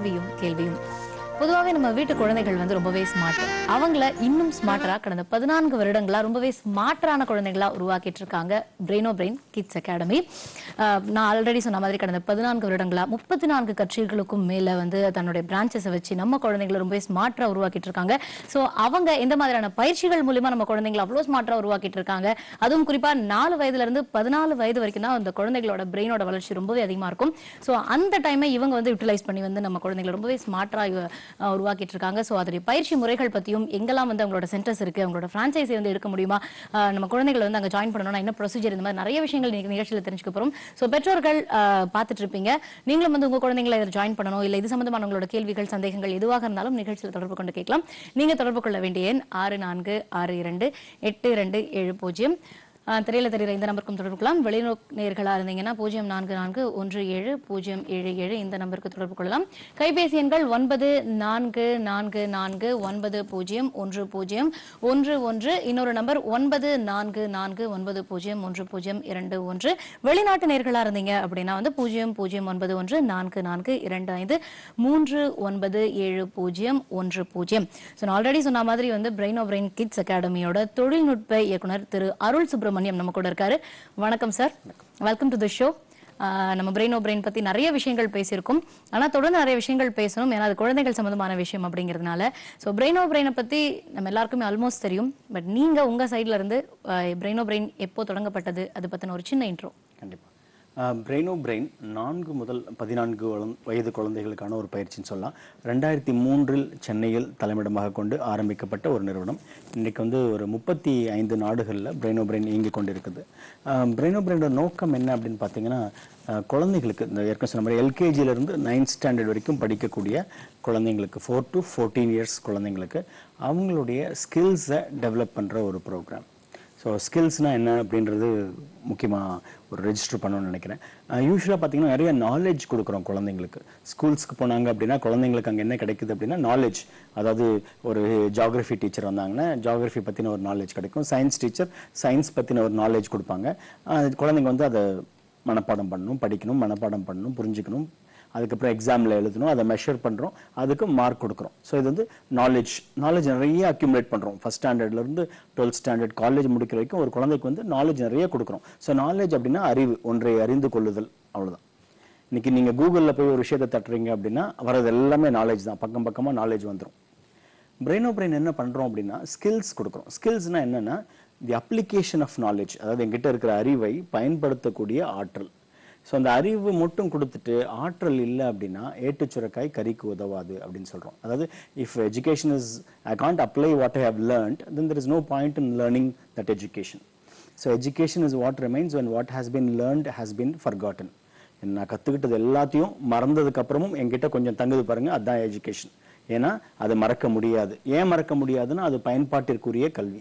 கல்வியும் கேள்வியும் பொதுவாகவே நம்ம வீட்டு குழந்தைகள் வந்து ரொம்பவே ஸ்மார்ட் அவங்கள இன்னும் ஸ்மார்ட்டரா கடந்த பதினான்கு வருடங்களா ரொம்பவே ஸ்மார்ட்டரான குழந்தைகளா உருவாக்கிட்டு இருக்காங்க பிரெயினோ பிரெயின் கிட்ஸ் அகாடமி நான் ஆல்ரெடி சொன்ன மாதிரி கடந்த பதினான்கு வருடங்களா முப்பத்தி நான்கு கட்சிகளுக்கும் மேல வந்து தன்னுடைய பிரான்ச்சஸை வச்சு நம்ம குழந்தைகளை ரொம்பவே ஸ்மார்ட்டரா உருவாக்கிட்டு இருக்காங்க ஸோ அவங்க எந்த மாதிரியான பயிற்சிகள் மூலியமா நம்ம குழந்தைங்களை அவ்வளோ ஸ்மார்ட்டரா உருவாக்கிட்டு இருக்காங்க அதுவும் குறிப்பா நாலு வயதுல இருந்து பதினாலு வயது வரைக்கும் தான் அந்த குழந்தைகளோட பிரெயினோட வளர்ச்சி ரொம்பவே அதிகமா இருக்கும் ஸோ அந்த டைமை இவங்க வந்து யூட்டிலைஸ் பண்ணி வந்து நம்ம குழந்தைகளை ரொம்பவே ஸ்மார்ட்டரா உருவாக்கிட்டு இருக்காங்க ஸோ அதோடைய பயிற்சி முறைகள் பத்தியும் எங்கெல்லாம் வந்து அவங்களோட சென்டர்ஸ் இருக்கு அவங்களோட பிரான்ச்சைஸை வந்து எடுக்க முடியுமா அஹ் நம்ம குழந்தைகளை வந்து அங்க ஜாயின் பண்ணணும்னா என்ன ப்ரொசீஜர் இந்த மாதிரி நிறைய விஷயங்கள் இன்னைக்கு நிகழ்ச்சியில் தெரிஞ்சுக்க போறோம் ஸோ பெற்றோர்கள் அஹ், பார்த்துட்டு இருப்பீங்க நீங்களும் வந்து உங்க குழந்தைங்களை இதில் ஜாயின் பண்ணணும் இல்லை இது சம்பந்தமான உங்களோட கேள்விகள் சந்தேகங்கள் எதுவாக இருந்தாலும் நிகழ்ச்சியில் தொடர்பு கொண்டு கேட்கலாம் நீங்க தொடர்பு கொள்ள வேண்டிய எண் ஆறு நான்கு ஆறு இரண்டு எட்டு இரண்டு ஏழு பூஜ்ஜியம் ஆஹ் திரையில தெரியுற இந்த நம்பருக்கும் தொடர்பு கொள்ளலாம் வெளிநோக் நேர்களா இருந்தீங்கன்னா பூஜ்ஜியம் நான்கு நான்கு ஒன்று ஏழு பூஜ்ஜியம் ஏழு ஏழு இந்த நம்பருக்கு தொடர்பு கொள்ளலாம் கைபேசி எண்கள் ஒன்பது நான்கு நான்கு நான்கு ஒன்பது பூஜ்ஜியம் ஒன்று பூஜ்ஜியம் ஒன்று ஒன்று இன்னொரு நம்பர் ஒன்பது நான்கு நான்கு ஒன்பது பூஜ்ஜியம் ஒன்று பூஜ்ஜியம் இரண்டு ஒன்று வெளிநாட்டு நேர்களா இருந்தீங்க அப்படின்னா வந்து பூஜ்ஜியம் பூஜ்ஜியம் ஒன்பது ஒன்று நான்கு நான்கு இரண்டு ஐந்து மூன்று ஒன்பது ஏழு பூஜ்ஜியம் ஒன்று பூஜ்ஜியம் ஸோ நான் ஆல்ரெடி சொன்ன மாதிரி வந்து பிரெயின் ஆஃப் பிரெயின் கிட்ஸ் அகாடமியோட தொழில்நுட்ப இயக்குனர் திரு அருள் சுப்பிரமணியம் நம்ம கூட இருக்காரு வணக்கம் sir welcome to the show நம்ம பிரெயின் ஓ பிரெயின் பத்தி நிறைய விஷயங்கள் பேசியிருக்கோம் ஆனா தொடர்ந்து நிறைய விஷயங்கள் பேசணும் ஏன்னா அது குழந்தைகள் சம்பந்தமான விஷயம் அப்படிங்கிறதுனால ஸோ பிரெயின் ஓ பிரெயினை பத்தி நம்ம எல்லாருக்குமே ஆல்மோஸ்ட் தெரியும் பட் நீங்க உங்க சைட்ல இருந்து பிரெயின் ஓ பிரெயின் எப்போ தொடங்கப்பட்டது அது பத்தின ஒரு சின்ன இன்ட்ரோ கண்டிப்பாக பிரெயினோ பிரெயின் நான்கு முதல் பதினான்கு வளம்- வயது குழந்தைகளுக்கான ஒரு பயிற்சின்னு சொல்லலாம் ரெண்டாயிரத்தி மூன்றில் சென்னையில் தலைமையிடமாக கொண்டு ஆரம்பிக்கப்பட்ட ஒரு நிறுவனம் இன்னைக்கு வந்து ஒரு முப்பத்தி ஐந்து நாடுகளில் பிரெயினோ பிரெயின் இயங்கிக் கொண்டிருக்குது பிரெயினோ பிரெயினோட நோக்கம் என்ன அப்படின்னு பார்த்தீங்கன்னா அஹ், குழந்தைகளுக்கு இந்த ஏற்கனவே சொன்ன மாதிரி LKG ல இருந்து நைன்த் ஸ்டாண்டர்ட் வரைக்கும் படிக்கக்கூடிய குழந்தைங்களுக்கு ஃபோர் டு ஃபோர்டீன் இயர்ஸ் குழந்தைங்களுக்கு அவங்களுடைய ஸ்கில்ஸை டெவலப் பண்ணுற ஒரு ப்ரோக்ராம் ஸோ ஸ்கில்ஸ்னால் என்ன அப்படின்றது முக்கியமாக ஒரு ரெஜிஸ்டர் பண்ணணும்னு நினைக்கிறேன் யூஸ்வலாக பார்த்தீங்கன்னா நிறைய நாலேஜ் கொடுக்குறோம் குழந்தைங்களுக்கு ஸ்கூல்ஸ்க்கு போனாங்க அப்படின்னா குழந்தைங்களுக்கு அங்கே என்ன கிடைக்குது அப்படின்னா நாலேஜ் அதாவது ஒரு ஜாகிரஃபி டீச்சர் வந்தாங்கன்னா ஜாகிரஃபி பற்றின ஒரு நாலேஜ் கிடைக்கும் சயின்ஸ் டீச்சர் சயின்ஸ் பற்றின ஒரு நாலேஜ் கொடுப்பாங்க அஹ் குழந்தைங்க வந்து அதை மனப்பாடம் பண்ணணும் படிக்கணும் மனப்பாடம் பண்ணணும் புரிஞ்சுக்கணும் அதுக்கப்புறம் எக்ஸாமில் எழுதணும் அதை மெஷர் பண்ணுறோம் அதுக்கு மார்க் கொடுக்குறோம் ஸோ இது வந்து நாலேஜ் நாலேஜ் நிறைய அக்யூமுலேட் பண்ணுறோம் ஃபஸ்ட் ஸ்டாண்டர்ட்லேருந்து டுவெல்த் ஸ்டாண்டர்ட் காலேஜ் முடிக்கிற வரைக்கும் ஒரு குழந்தைக்கு வந்து நாலேஜ் நிறைய கொடுக்குறோம் ஸோ நாலேஜ் அப்படின்னா அறிவு ஒன்றை அறிந்து கொள்ளுதல் அவ்வளவுதான் இன்னைக்கு நீங்கள் கூகுளில் போய் ஒரு விஷயத்தை தட்டுறீங்க அப்படின்னா வரது எல்லாமே நாலேஜ் தான் பக்கம் பக்கமாக நாலேஜ் வந்துடும் பிரெயினோ பிரெயின் என்ன பண்ணுறோம் அப்படின்னா ஸ்கில்ஸ் கொடுக்குறோம் ஸ்கில்ஸ்னா என்னன்னா தி அப்ளிகேஷன் ஆஃப் நாலேஜ் அதாவது எங்கிட்ட இருக்கிற அறிவை பயன்படுத்தக்கூடிய ஆற்றல் ஸோ அந்த அறிவு மட்டும் கொடுத்துட்டு ஆற்றல் இல்லை அப்படின்னா ஏட்டுச் சுரக்காய் கறிக்கு உதவாது அப்படின்னு சொல்கிறோம் அதாவது if education is I can't apply what I have learnt then there is no point in learning that education so education is what remains when what has been learnt has been forgotten நான் கற்றுக்கிட்டது எல்லாத்தையும் மறந்ததுக்கு அப்புறமும் என்கிட்ட கொஞ்சம் தங்குது பாருங்க அதுதான் education ஏன்னா அது மறக்க முடியாது ஏன் மறக்க முடியாதுன்னா அது பயன்பாட்டிற்குரிய கல்வி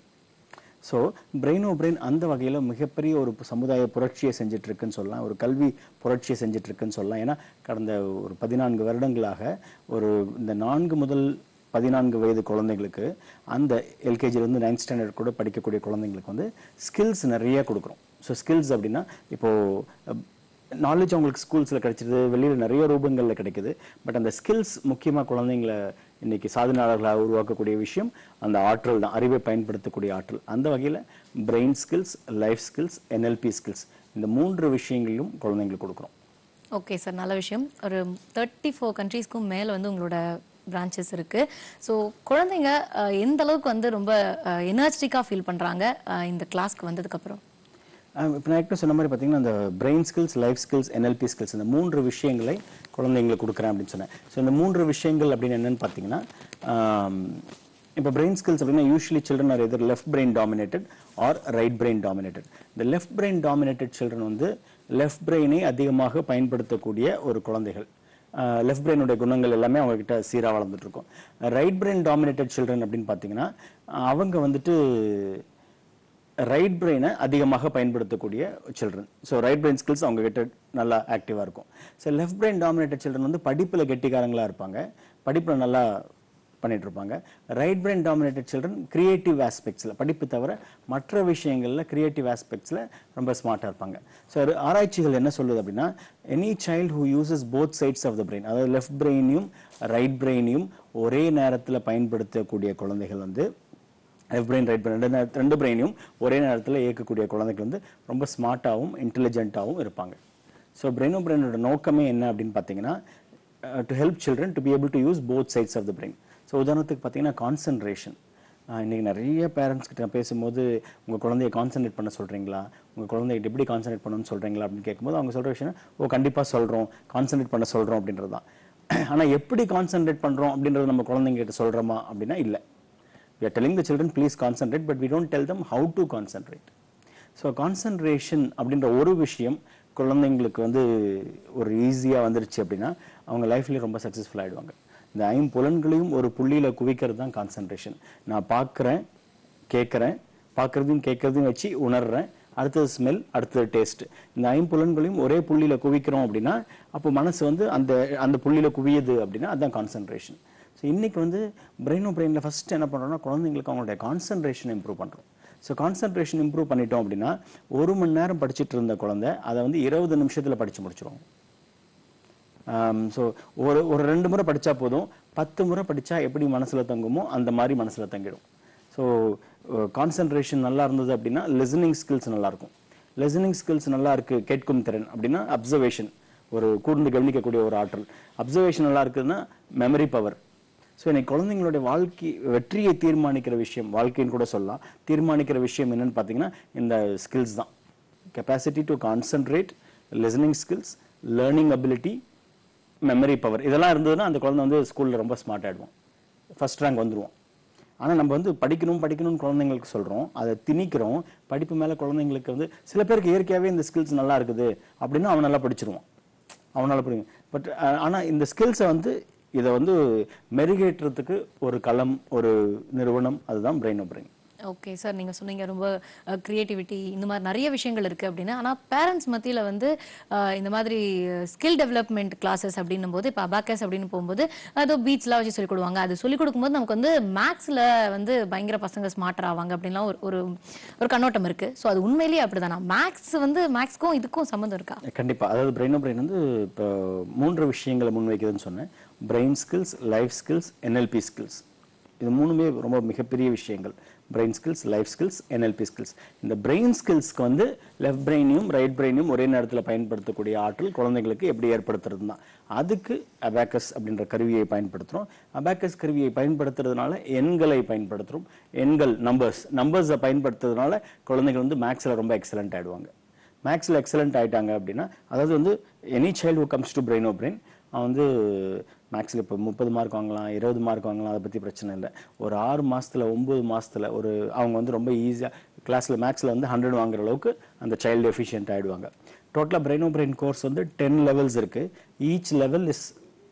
ஸோ பிரெயினோ பிரெயின் அந்த வகையில் மிகப்பெரிய ஒரு சமுதாய புரட்சியை செஞ்சுட்டு இருக்குன்னு சொல்லலாம் ஒரு கல்வி புரட்சியை செஞ்சுட்டு இருக்குன்னு சொல்லலாம் ஏன்னா கடந்த ஒரு பதினான்கு வருடங்களாக ஒரு இந்த நான்கு முதல் பதினான்கு வயது குழந்தைங்களுக்கு அந்த எல்கேஜிலேருந்து நைன்த் ஸ்டாண்டர்ட் கூட படிக்கக்கூடிய குழந்தைங்களுக்கு வந்து ஸ்கில்ஸ் நிறைய கொடுக்குறோம் ஸோ ஸ்கில்ஸ் அப்படின்னா இப்போது நாலேஜ் அவங்களுக்கு ஸ்கூல்ஸில் கிடைச்சிது வெளியில் நிறைய ரூபங்களில் கிடைக்குது பட் அந்த ஸ்கில்ஸ் முக்கியமாக குழந்தைங்களை இன்னைக்கு சாதனையாளர்களாக உருவாக்கக்கூடிய விஷயம் அந்த ஆற்றல் தான் அறிவை பயன்படுத்தக்கூடிய ஆற்றல் அந்த வகையில் brain skills life skills NLP skills இந்த மூன்று விஷயங்களிலும் குழந்தைங்களுக்கு கொடுக்குறோம் ஓகே சார் நல்ல விஷயம் ஒரு தேர்ட்டி ஃபோர் கண்ட்ரீஸ்க்கும் மேலே வந்து உங்களோட பிரான்ச்சஸ் இருக்கு ஸோ குழந்தைங்க அஹ், எந்த அளவுக்கு வந்து ரொம்ப எனர்ஜிட்டிக்காக ஃபீல் பண்றாங்க அஹ், இந்த கிளாஸ்க்கு வந்ததுக்கு அப்புறம் இப்போ நான் ஏற்கனவே சொன்ன மாதிரி பார்த்தீங்கன்னா அந்த brain skills life skills NLP skills இந்த மூன்று விஷயங்களை குழந்தைங்களுக்கு கொடுக்குறேன் அப்படின்னு சொன்னேன் ஸோ இந்த மூன்று விஷயங்கள் அப்படின்னு என்னன்னு பார்த்தீங்கன்னா இப்போ பிரெயின் ஸ்கில்ஸ் அப்படின்னா usually children are either left brain dominated or right brain dominated இந்த லெஃப்ட் பிரெயின் டாமினேட்டட் சில்ட்ரன் வந்து லெஃப்ட் பிரெயினை அதிகமாக பயன்படுத்தக்கூடிய ஒரு குழந்தைகள் லெஃப்ட் பிரெயினுடைய குணங்கள் எல்லாமே அவங்க கிட்ட சீராக வளர்ந்துட்டு இருக்கும் ரைட் பிரெயின் டாமினேட்டட் சில்ட்ரன் அப்படின்னு பார்த்தீங்கன்னா அவங்க வந்துட்டு ரைட் பிரெயினை அதிகமாக பயன்படுத்தக்கூடிய children so right brain skills அவங்க கிட்ட நல்லா ஆக்டிவாக இருக்கும் so left brain dominated children வந்து படிப்பில் கெட்டிக்காரங்களா இருப்பாங்க படிப்பில் நல்லா பண்ணிட்டு இருப்பாங்க right brain dominated children creative ஆஸ்பெக்ட்ஸில் படிப்பு தவிர மற்ற விஷயங்களில் கிரியேட்டிவ் ஆஸ்பெக்ட்ஸில் ரொம்ப ஸ்மார்ட்டாக இருப்பாங்க ஸோ ஆராய்ச்சிகள் என்ன சொல்லுது அப்படின்னா any child who uses both sides of the brain அதாவது லெஃப்ட் பிரெயினையும் ரைட் பிரெயினையும் ஒரே நேரத்தில் பயன்படுத்தக்கூடிய குழந்தைகள் வந்து லெஃப்ட் பிரெயின் ரைட் பிரெயின் ரெண்டு நே- ரெண்டு பிரெயினையும் ஒரே நேரத்தில் இயக்கக்கூடிய குழந்தைகள் வந்து ரொம்ப ஸ்மார்ட்டாகவும் இன்டெலிஜென்ட்டாகவும் இருப்பாங்க ஸோ பிரெயினோ பிரெயினோட நோக்கமே என்ன அப்படின்னு பார்த்தீங்கன்னா to help children to be able to use both sides of the brain so உதாரணத்துக்கு பார்த்தீங்கன்னா கான்சன்ட்ரேஷன் இன்றைக்கி நிறைய பேரண்ட்ஸ் கிட்ட பேசும்போது உங்கள் குழந்தைய கான்சன்ட்ரேட் பண்ண சொல்கிறீங்களா உங்கள் குழந்தைகிட்ட எப்படி கான்சன்ட்ரேட் பண்ணணும்னு சொல்கிறீங்களா அப்படின்னு கேட்கும்போது அவங்க சொல்கிற விஷயம் ஓ கண்டிப்பாக சொல்கிறோம் கான்சன்ட்ரேட் பண்ண சொல்கிறோம் அப்படின்றது தான் ஆனால் எப்படி கான்சன்ட்ரேட் பண்ணுறோம் அப்படின்றது நம்ம குழந்தைங்க கிட்ட சொல்கிறோமா அப்படின்னா இல்லை we are telling the children please concentrate but we don't tell them how to concentrate so concentration அப்படின்ற ஒரு விஷயம் குழந்தைங்களுக்கு வந்து ஒரு ஈஸியாக வந்துருச்சு அப்படின்னா அவங்க லைஃப்லேயே ரொம்ப சக்ஸஸ்ஃபுல் ஆயிடுவாங்க இந்த ஐம்புலன்களையும் ஒரு புள்ளியில குவிக்கிறது தான் கான்சன்ட்ரேஷன் நான் பார்க்குறேன் கேட்குறேன் பார்க்குறதையும் கேட்குறதையும் வச்சு உணர்றேன் அடுத்தது ஸ்மெல் அடுத்தது டேஸ்ட் இந்த ஐம்புலன்களையும் ஒரே புள்ளியில குவிக்கிறோம் அப்படின்னா அப்போ மனசு வந்து அந்த அந்த புள்ளியில குவியுது அப்படின்னா அதுதான் கான்சன்ட்ரேஷன் ஸோ இன்னைக்கு வந்து பிரெயினோ பிரெயினில் ஃபர்ஸ்ட் என்ன பண்ணுறோம்னா குழந்தைங்களுக்கு அவங்களுடைய கான்சன்ட்ரேஷன் இம்ப்ரூவ் பண்ணுறோம் ஸோ கான்சன்ட்ரேஷன் இம்ப்ரூவ் பண்ணிட்டோம் அப்படின்னா ஒரு மணி நேரம் படிச்சுட்டு இருந்த குழந்தை அதை வந்து இருபது நிமிஷத்தில் படிச்சு முடிச்சிருவோம் ஸோ ஒரு ஒரு ரெண்டு முறை படிச்சா போதும் பத்து முறை படிச்சா எப்படி மனசுல தங்குமோ அந்த மாதிரி மனசுல தங்கிடும் ஸோ கான்சன்ட்ரேஷன் நல்லா இருந்தது அப்படின்னா லிசனிங் ஸ்கில்ஸ் நல்லா இருக்கும் லிசனிங் ஸ்கில்ஸ் நல்லா இருக்கு கேட்கும் திறன் அப்படின்னா அப்சர்வேஷன் ஒரு கூர்ந்து கவனிக்கக்கூடிய ஒரு ஆற்றல் அப்சர்வேஷன் நல்லா இருக்குதுன்னா மெமரி பவர் ஸோ இன்னைக்கு குழந்தைங்களுடைய வாழ்க்கை வெற்றியை தீர்மானிக்கிற விஷயம் வாழ்க்கைன்னு கூட சொல்லலாம் தீர்மானிக்கிற விஷயம் என்னன்னு பார்த்தீங்கன்னா இந்த ஸ்கில்ஸ் தான் capacity to concentrate listening skills learning ability memory power இதெல்லாம் இருந்ததுன்னா அந்த குழந்தை வந்து ஸ்கூலில் ரொம்ப ஸ்மார்ட் ஆகிடுவோம் ஃபர்ஸ்ட் ரேங்க் வந்துருவோம் ஆனால் நம்ம வந்து படிக்கணும் படிக்கணும்னு குழந்தைங்களுக்கு சொல்கிறோம் அதை திணிக்கிறோம் படிப்பு மேலே குழந்தைங்களுக்கு வந்து சில பேருக்கு இயற்கையாகவே இந்த ஸ்கில்ஸ் நல்லா இருக்குது அப்படின்னா அவன் நல்லா படிச்சிருவான் அவனால புரியும் பட் ஆனால் இந்த ஸ்கில்ஸை வந்து இதை வந்து மெருகேற்றுறதுக்கு ஒரு களம் ஒரு நிறுவனம் அதுதான் பிரெயின் பிரெயின் ஓகே சார் நீங்க சொன்னீங்க ரொம்ப கிரியேட்டிவிட்டி இந்த மாதிரி நிறைய விஷயங்கள் இருக்கு அப்படின்னு ஆனா பேரண்ட்ஸ் மத்தியில வந்து அஹ், இந்த மாதிரி ஸ்கில் டெவலப்மெண்ட் கிளாஸஸ் அப்படின்னும் போது இப்போ அபாக்கஸ் அப்படின்னு போகும்போது அதோ பீச்லாம் வச்சு சொல்லிக் கொடுவாங்க அது சொல்லிக் கொடுக்கும்போது நமக்கு வந்து மேக்ஸ்ல வந்து பயங்கர பசங்க ஸ்மார்ட்டர் ஆவாங்க அப்படின்லாம் ஒரு ஒரு ஒரு கண்ணோட்டம் இருக்கு ஸோ அது உண்மையிலேயே அப்படிதானா மேக்ஸ் வந்து மேக்ஸ்க்கும் இதுக்கும் சம்மந்தம் இருக்கா கண்டிப்பா அதாவது பிரெயின் பிரெயின் வந்து இப்போ மூன்று விஷயங்களை முன்வைக்குதுன்னு சொன்னேன் brain skills life skills NLP skills இது மூணுமே ரொம்ப மிகப்பெரிய விஷயங்கள் brain skills life skills NLP skills இந்த பிரெயின் ஸ்கில்ஸ்க்கு வந்து லெஃப்ட் பிரெயினையும் ரைட் பிரெயினையும் ஒரே நேரத்தில் பயன்படுத்தக்கூடிய ஆற்றல் குழந்தைங்களுக்கு எப்படி ஏற்படுத்துறது தான் அதுக்கு அபாக்கஸ் அப்படின்ற கருவியை பயன்படுத்துகிறோம் அபாக்கஸ் கருவியை பயன்படுத்துறதுனால எண்களை பயன்படுத்துகிறோம் எண்கள் நம்பர்ஸ் நம்பர்ஸை பயன்படுத்துறதுனால குழந்தைகள் வந்து மேக்ஸில் ரொம்ப எக்ஸலண்ட் ஆயிடுவாங்க மேக்ஸில் எக்ஸலண்ட் ஆயிட்டாங்க அப்படின்னா அதாவது வந்து any child who comes to brain O brain அவன் வந்து மேக்ஸில் இப்போ முப்பது மார்க் வாங்கலாம் இருபது மார்க் வாங்கலாம் அதை பற்றி பிரச்சனை இல்லை ஒரு ஆறு மாசத்துல ஒன்பது மாசத்துல ஒரு அவங்க வந்து ரொம்ப ஈஸியாக கிளாஸில் மேக்ஸில் வந்து ஹண்ட்ரட் வாங்குற அளவுக்கு அந்த சைல்டு எஃபிஷியன்ட் ஆயிடுவாங்க டோட்டலாக பிரெயினோ பிரெயின் கோர்ஸ் வந்து டென் லெவல்ஸ் இருக்கு each level is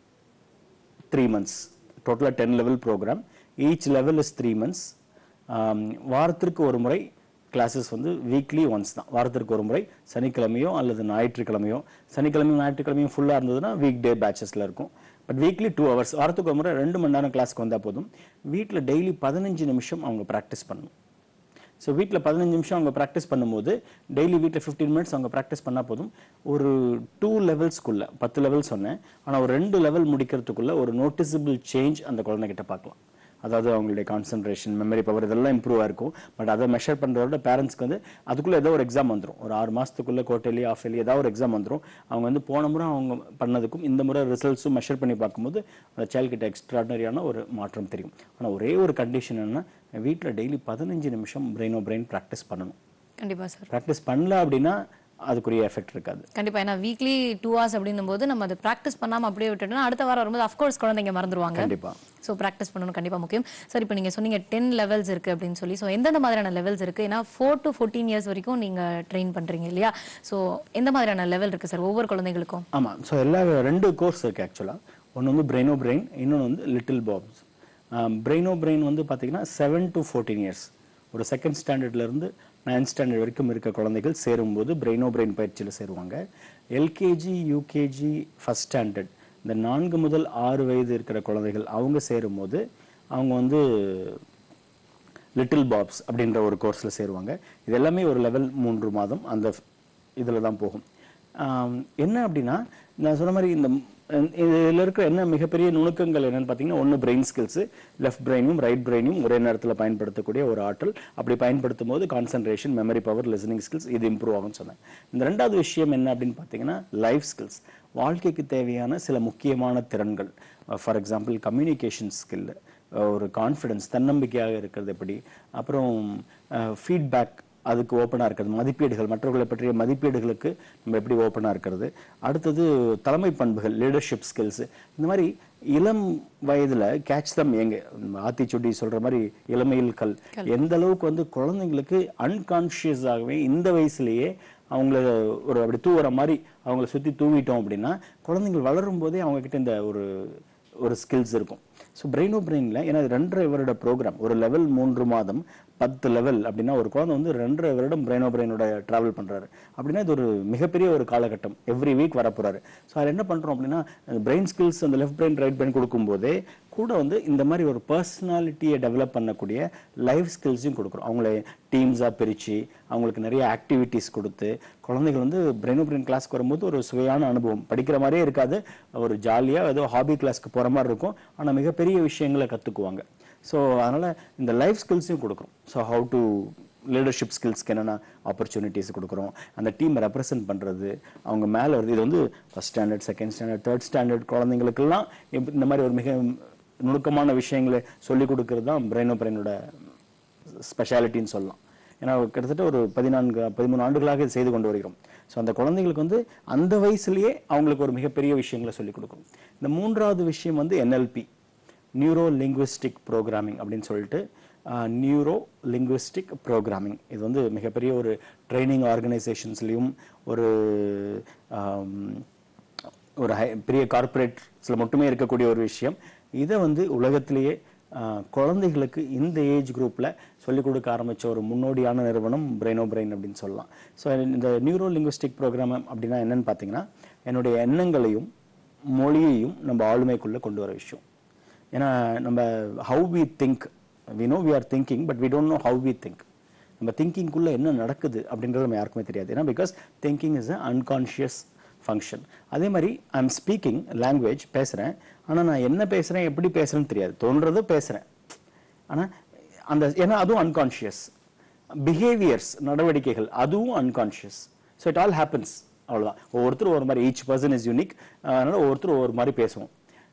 three months டோட்டலாக ten level program each level is three months வாரத்திற்கு ஒரு முறை கிளாஸஸ் வந்து வீக்லி ஒன்ஸ் தான் வாரத்திற்கு ஒரு முறை சனிக்கிழமையோ அல்லது ஞாயிற்றுக்கிழமையோ சனிக்கிழமையும் ஞாயிற்றுக்கிழமையும் ஃபுல்லாக இருந்ததுன்னா வீக் டே பேச்சஸில் இருக்கும் பட் வீக்லி டூ ஹவர்ஸ் வாரத்துக்கு ஒரு முறை ரெண்டு மணி நேரம் கிளாஸ்க்கு வந்தால் போதும் வீட்டில் டெய்லி பதினஞ்சு நிமிஷம் அவங்க ப்ராக்டிஸ் பண்ணணும் ஸோ வீட்டில் பதினஞ்சு நிமிஷம் அவங்க ப்ராக்டிஸ் பண்ணும்போது டெய்லி வீட்டில் ஃபிஃப்டீன் மினிட்ஸ் அவங்க ப்ராக்டிஸ் பண்ணால் போதும் ஒரு டூ லெவல்ஸ்க்குள்ள பத்து லெவல் சொன்னேன் ஆனால் ஒரு ரெண்டு லெவல் முடிக்கிறதுக்குள்ள ஒரு நோட்டிசபிள் சேஞ்ச் அந்த குழந்தைகிட்ட பார்க்கலாம் அதாவது அவங்களுடைய கான்சன்ட்ரேஷன் மெமரி பவர் இதெல்லாம் இம்ப்ரூவ் ஆயிருக்கும் பட் அதை மெஷர் பண்ணுறதோட பேரண்ட்ஸ்க்கு வந்து அதுக்குள்ள ஏதோ ஒரு எக்ஸாம் வந்துடும் ஒரு ஆறு மாசத்துக்குள்ள குவார்டர்லி ஆஃப் இயர்லி ஏதாவது ஒரு எக்ஸாம் வந்துடும் அவங்க வந்து போன முறை அவங்க பண்ணதுக்கும் இந்த முறை ரிசல்ட்ஸும் மெஷர் பண்ணி பார்க்கும்போது அந்த child கிட்ட எக்ஸ்ட்ராடனரியான ஒரு மாற்றம் தெரியும் ஆனால் ஒரே ஒரு கண்டிஷன் என்னன்னா வீட்டில் டெய்லி பதினஞ்சு நிமிஷம் பிரெயினோ பிரெயின் ப்ராக்டிஸ் பண்ணணும் கண்டிப்பா சார் ப்ராக்டிஸ் பண்ணல அப்படின்னா அதுக்குரிய எஃபெக்ட் இருக்காது கண்டிப்பா ஏன்னா வீக்லி டூ ஹவர்ஸ் அப்படின்னும் போது நம்ம அதை ப்ராக்டிஸ் பண்ணாம அப்படியே விட்டுட்டோம்னா அடுத்த வாரம் வரும்போது அஃப்கோர்ஸ் குழந்தைங்க மறந்துடுவாங்க கண்டிப்பா ஸோ ப்ராக்டிஸ் பண்ணணும் கண்டிப்பா முக்கியம் சார் இப்போ நீங்க சொன்னீங்க டென் லெவல்ஸ் இருக்கு அப்படின்னு சொல்லி ஸோ எந்தெந்த மாதிரியான லெவல்ஸ் இருக்கு ஏன்னா ஃபோர் டு ஃபோர்டீன் இயர்ஸ் வரைக்கும் நீங்க ட்ரெயின் பண்றீங்க இல்லையா ஸோ எந்த மாதிரியான லெவல் இருக்கு சார் ஒவ்வொரு குழந்தைகளுக்கும் ஆமாம் ஸோ எல்லா ரெண்டு கோர்ஸ் இருக்கு ஆக்சுவலாக ஒன்று வந்து பிரெயினோ பிரெயின் இன்னொன்று வந்து லிட்டில் பாப்ஸ் பிரெயினோ பிரெயின் வந்து பார்த்தீங்கன்னா செவன் டு ஃபோர்டீன் இயர்ஸ் ஒரு செகண்ட் ஸ்டாண்டர்ட்லேருந்து நைன்த் ஸ்டாண்டர்ட் வரைக்கும் இருக்க குழந்தைகள் சேரும்போது பிரெயினோ பிரெயின் பயிற்சியில் சேருவாங்க எல்கேஜி யூகேஜி ஃபஸ்ட் ஸ்டாண்டர்ட் இந்த நான்கு முதல் ஆறு வயது இருக்கிற குழந்தைகள் அவங்க சேரும்போது அவங்க வந்து லிட்டில் பாப்ஸ் அப்படின்ற ஒரு கோர்ஸில் சேருவாங்க இது எல்லாமே ஒரு லெவல் மூன்று மாதம் அந்த இதில் தான் போகும் ஆம், என்ன அப்படின்னா நான் சொன்ன மாதிரி இந்த இதுல இருக்கிற என்ன மிகப்பெரிய நுணுக்கங்கள் என்னன்னு பார்த்தீங்கன்னா ஒன்று பிரெயின் ஸ்கில்ஸ் லெஃப்ட் பிரெயினும் ரைட் பிரெயினும் ஒரே நேரத்தில் பயன்படுத்தக்கூடிய ஒரு ஆற்றல் அப்படி பயன்படுத்தும் போது concentration memory power listening skills இது இம்ப்ரூவ் ஆகும்னு சொன்னேன் இந்த ரெண்டாவது விஷயம் என்ன அப்படின்னு பார்த்தீங்கன்னா லைஃப் ஸ்கில்ஸ் வாழ்க்கைக்கு தேவையான சில முக்கியமான திறன்கள் ஃபார் எக்ஸாம்பிள் கம்யூனிகேஷன் ஸ்கில் ஒரு கான்ஃபிடன்ஸ் தன்னம்பிக்கையாக இருக்கிறது எப்படி அப்புறம் ஃபீட்பேக் அதுக்கு ஓப்பனாக இருக்கிறது மதிப்பீடுகள் மற்றவர்களை பற்றிய மதிப்பீடுகளுக்கு நம்ம எப்படி ஓப்பனாக இருக்கிறது அடுத்தது தலைமை பண்புகள் லீடர்ஷிப் ஸ்கில்ஸ் இந்த மாதிரி இளம் வயதுல கேட்ச் தம் எங்க ஆத்திச்சுடி சொல்ற மாதிரி இளமையில் கல் எந்த அளவுக்கு வந்து குழந்தைங்களுக்கு அன்கான்ஷியஸாகவே இந்த வயசுலயே அவங்கள ஒரு அப்படி தூவுற மாதிரி அவங்கள சுத்தி தூவிட்டோம் அப்படின்னா குழந்தைகள் வளரும் போதே அவங்க கிட்ட இந்த ஒரு ஒரு ஸ்கில்ஸ் இருக்கும் ஸோ பிரெயினோ பிரெயினில் ஏன்னா இது ரெண்டரை வருட ப்ரோக்ராம் ஒரு லெவல் மூன்று மாதம் பத்து லெவல் அப்படின்னா ஒரு குழந்தை வந்து ரெண்டரை வருடம் பிரெயினோ பிரெயினோட ட்ராவல் பண்ணுறாரு அப்படின்னா இது ஒரு மிகப்பெரிய ஒரு காலகட்டம் எவ்ரி வீக் வரப்போறாரு ஸோ அதில் என்ன பண்ணுறோம் அப்படின்னா பிரெயின் ஸ்கில்ஸ் அந்த லெஃப்ட் பிரெயின் ரைட் பிரெயின் கொடுக்கும்போதே கூட வந்து இந்த மாதிரி ஒரு பர்சனாலிட்டியை டெவலப் பண்ணக்கூடிய லைஃப் ஸ்கில்ஸையும் கொடுக்குறோம் அவங்கள டீம்ஸாக பிரித்து அவங்களுக்கு நிறைய ஆக்டிவிட்டீஸ் கொடுத்து குழந்தைகள் வந்து பிரெயினோ பிரெயின் கிளாஸ்க்கு வரும்போது ஒரு சுவையான அனுபவம் படிக்கிற மாதிரியே இருக்காது ஒரு ஜாலியாக ஏதோ ஹாபி கிளாஸ்க்கு போகிற மாதிரி இருக்கும் ஆனால் மிகப்பெரிய விஷயங்களை கற்றுக்குவாங்க ஸோ அதனால் இந்த லைஃப் ஸ்கில்ஸையும் கொடுக்குறோம் ஸோ ஹவு டு லீடர்ஷிப் ஸ்கில்ஸ்க்கு என்னென்ன ஆப்பர்ச்சுனிட்டிஸ் கொடுக்குறோம் அந்த டீமை ரெப்ரசென்ட் பண்ணுறது அவங்க மேலே வருது இது வந்து first standard second standard third standard குழந்தைங்களுக்கெல்லாம் இப்ப இந்த மாதிரி ஒரு மிக நுணுக்கமான விஷயங்களை சொல்லிக் கொடுக்கறது தான் பிரெயினோ பிரெயினோட ஸ்பெஷாலிட்டின்னு சொல்லலாம் ஏன்னா கிட்டத்தட்ட ஒரு பதினான்கு பதிமூணு ஆண்டுகளாக இது செய்து கொண்டு வருகிறோம் ஸோ அந்த குழந்தைங்களுக்கு வந்து அந்த வயசுலயே அவங்களுக்கு ஒரு மிகப்பெரிய விஷயங்களை சொல்லிக் கொடுக்கணும் இந்த மூன்றாவது விஷயம் வந்து என்எல்பி நியூரோ லிங்குவிஸ்டிக் ப்ரோக்ராமிங் அப்படின்னு சொல்லிட்டு நியூரோ லிங்குவிஸ்டிக் ப்ரோக்ராமிங் இது வந்து மிகப்பெரிய ஒரு ட்ரைனிங் ஆர்கனைசேஷன்ஸ்லேயும் ஒரு ஆம், ஒரு ஹை பெரிய கார்ப்பரேட்ஸில் மட்டுமே இருக்கக்கூடிய ஒரு விஷயம் இதை வந்து உலகத்திலேயே ஆஹ், குழந்தைகளுக்கு இந்த ஏஜ் குரூப்பில் சொல்லிக் கொடுக்க ஆரம்பிச்ச ஒரு முன்னோடியான நிறுவனம் பிரெயினோ பிரெயின் அப்படின்னு சொல்லலாம் ஸோ இந்த நியூரோ லிங்குவிஸ்டிக் ப்ரோக்ராம் அப்படின்னா என்னன்னு பார்த்தீங்கன்னா என்னுடைய எண்ணங்களையும் மொழியையும் நம்ம ஆளுமைக்குள்ளே கொண்டு வர விஷயம் ஏன்னா நம்ம how we think we know we are thinking but we don't know how we think நம்ம திங்கிங்குள்ளே என்ன நடக்குது அப்படின்றது நம்ம யாருக்குமே தெரியாது ஏன்னா because thinking is a unconscious function அதே மாதிரி ஐ எம் ஸ்பீக்கிங் லாங்குவேஜ் பேசுகிறேன் ஆனால் நான் என்ன பேசுகிறேன் எப்படி பேசுகிறேன்னு தெரியாது தோன்றது பேசுகிறேன் ஆனால் அந்த ஏன்னா அதுவும் அன்கான்ஷியஸ் பிஹேவியர்ஸ் நடவடிக்கைகள் அதுவும் unconscious so it all happens அவ்வளோதான் ஒவ்வொருத்தரும் ஒரு மாதிரி ஈச் பர்சன் இஸ் யூனிக் அதனால் ஒவ்வொருத்தரும் ஒவ்வொரு மாதிரி பேசுவோம்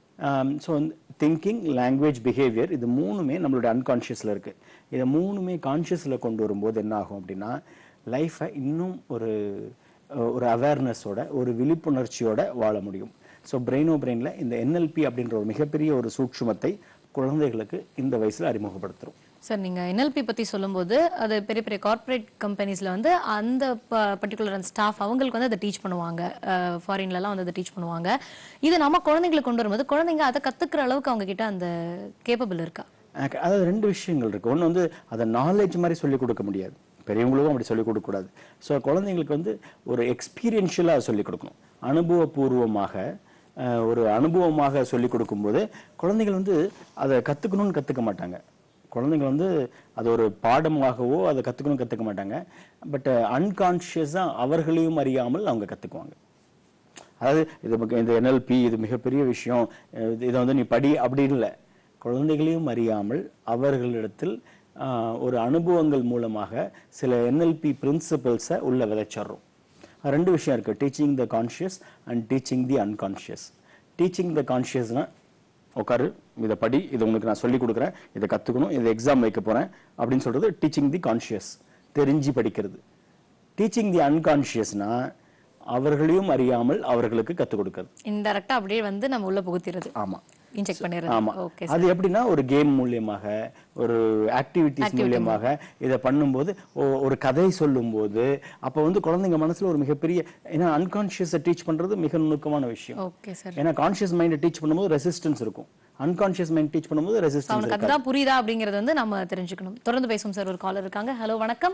ஸோ திங்கிங் லாங்குவேஜ் பிஹேவியர் இது மூணுமே நம்மளுடைய அன்கான்ஷியஸில் இருக்குது இதை மூணுமே கான்ஷியஸில் கொண்டு வரும்போது என்ன ஆகும் அப்படின்னா லைஃப்பை இன்னும் ஒரு அஹ், ஒரு அவேர்னஸோட ஒரு விழிப்புணர்ச்சியோட வாழ முடியும் ஸோ பிரெயினோ பிரெயினில் இந்த என்எல்பி அப்படின்ற ஒரு மிகப்பெரிய ஒரு சூட்சுமத்தை குழந்தைகளுக்கு இந்த வயசில் அறிமுகப்படுத்துகிறோம் சார் நீங்க என்எல்பி பத்தி சொல்லும்போது அது பெரிய பெரிய கார்ப்பரேட் கம்பெனிஸ்ல வந்து அந்த பர்டிகுலர் அந்த ஸ்டாஃப் அவங்களுக்கு வந்து அதை டீச் பண்ணுவாங்க ஃபாரின்ல எல்லாம் வந்து அதை டீச் பண்ணுவாங்க இது நம்ம குழந்தைங்களுக்கு கொண்டு வரும்போது குழந்தைங்க அதை கத்துக்கிற அளவுக்கு அவங்க கிட்ட அந்த கேப்பபிள் இருக்கா அஹ் அதாவது ரெண்டு விஷயங்கள் இருக்கு ஒன்று வந்து அதை நாலேஜ் மாதிரி சொல்லிக் கொடுக்க முடியாது பெரியவங்களுக்கும் அப்படி சொல்லிக் கொடுக்கக்கூடாது ஸோ குழந்தைங்களுக்கு வந்து ஒரு எக்ஸ்பீரியன்ஷியலாக சொல்லிக் கொடுக்கணும் அனுபவபூர்வமாக அஹ், ஒரு அனுபவமாக சொல்லிக் கொடுக்கும்போது குழந்தைகள் வந்து அதை கற்றுக்கணும்னு கற்றுக்க மாட்டாங்க குழந்தைங்க வந்து அது ஒரு பாடமாகவோ அதை கற்றுக்கணும் கற்றுக்க மாட்டாங்க பட் அன்கான்ஷியஸாக அவர்களையும் அறியாமல் அவங்க கற்றுக்குவாங்க அதாவது இது மிக- இந்த என்எல்பி இது மிகப்பெரிய விஷயம் அஹ் இது- இதை வந்து நீ படி அப்படி இல்லை குழந்தைகளையும் அறியாமல் அவர்களிடத்தில் ஆஹ், ஒரு அனுபவங்கள் மூலமாக சில என்எல்பி பிரின்சிபல்ஸை உள்ள விதைச்சிடுறோம் அது ரெண்டு விஷயம் இருக்கு teaching the conscious and teaching the unconscious teaching the கான்ஷியஸ்னா உட்காரு இதை படி இதை உனக்கு நான் சொல்லி கொடுக்குறேன் இதை கற்றுக்கணும் இதை எக்ஸாம் வைக்க போகிறேன் அப்படின்னு சொல்றது டீச்சிங் தி கான்ஷியஸ் தெரிஞ்சு படிக்கிறது டீச்சிங் தி அன்கான்ஷியஸ்னா அவர்களையும் அறியாமல் அவர்களுக்கு கற்றுக் கொடுக்கிறது இன்டெரக்டா அப்படியே வந்து நம்ம உள்ள புகுத்திடுறது ஆமா இன்ஜெக்ட் பண்ணிடுறது ஆமா ஓகே அது எப்படின்னா ஒரு கேம் மூலியமாக ஒரு ஆக்டிவிட்டிஸ் மூலியமாக இதை பண்ணும்போது ஒ- ஒரு கதை சொல்லும்போது அப்ப வந்து குழந்தைங்க மனசுல ஒரு மிகப்பெரிய ஏன்னா அன்கான்ஷியஸை டீச் பண்றது மிக நுணுக்கமான விஷயம் ஓகே சார் ஏன்னா கான்ஷியஸ் மைண்டை டீச் பண்ணும்போது ரெசிஸ்டன்ஸ் இருக்கும் அன்கான்ஷியஸ் மைண்ட் டீச் பண்ணும்போது ரெசிஸ்டன்ஸ் அவனுக்கு அதுதான் புரியுதா அப்படிங்கறது வந்து நம்ம தெரிஞ்சுக்கணும் தொடர்ந்து பேசுவோம் சார் ஒரு காலர் இருக்காங்க ஹலோ வணக்கம்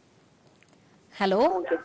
ஹலோ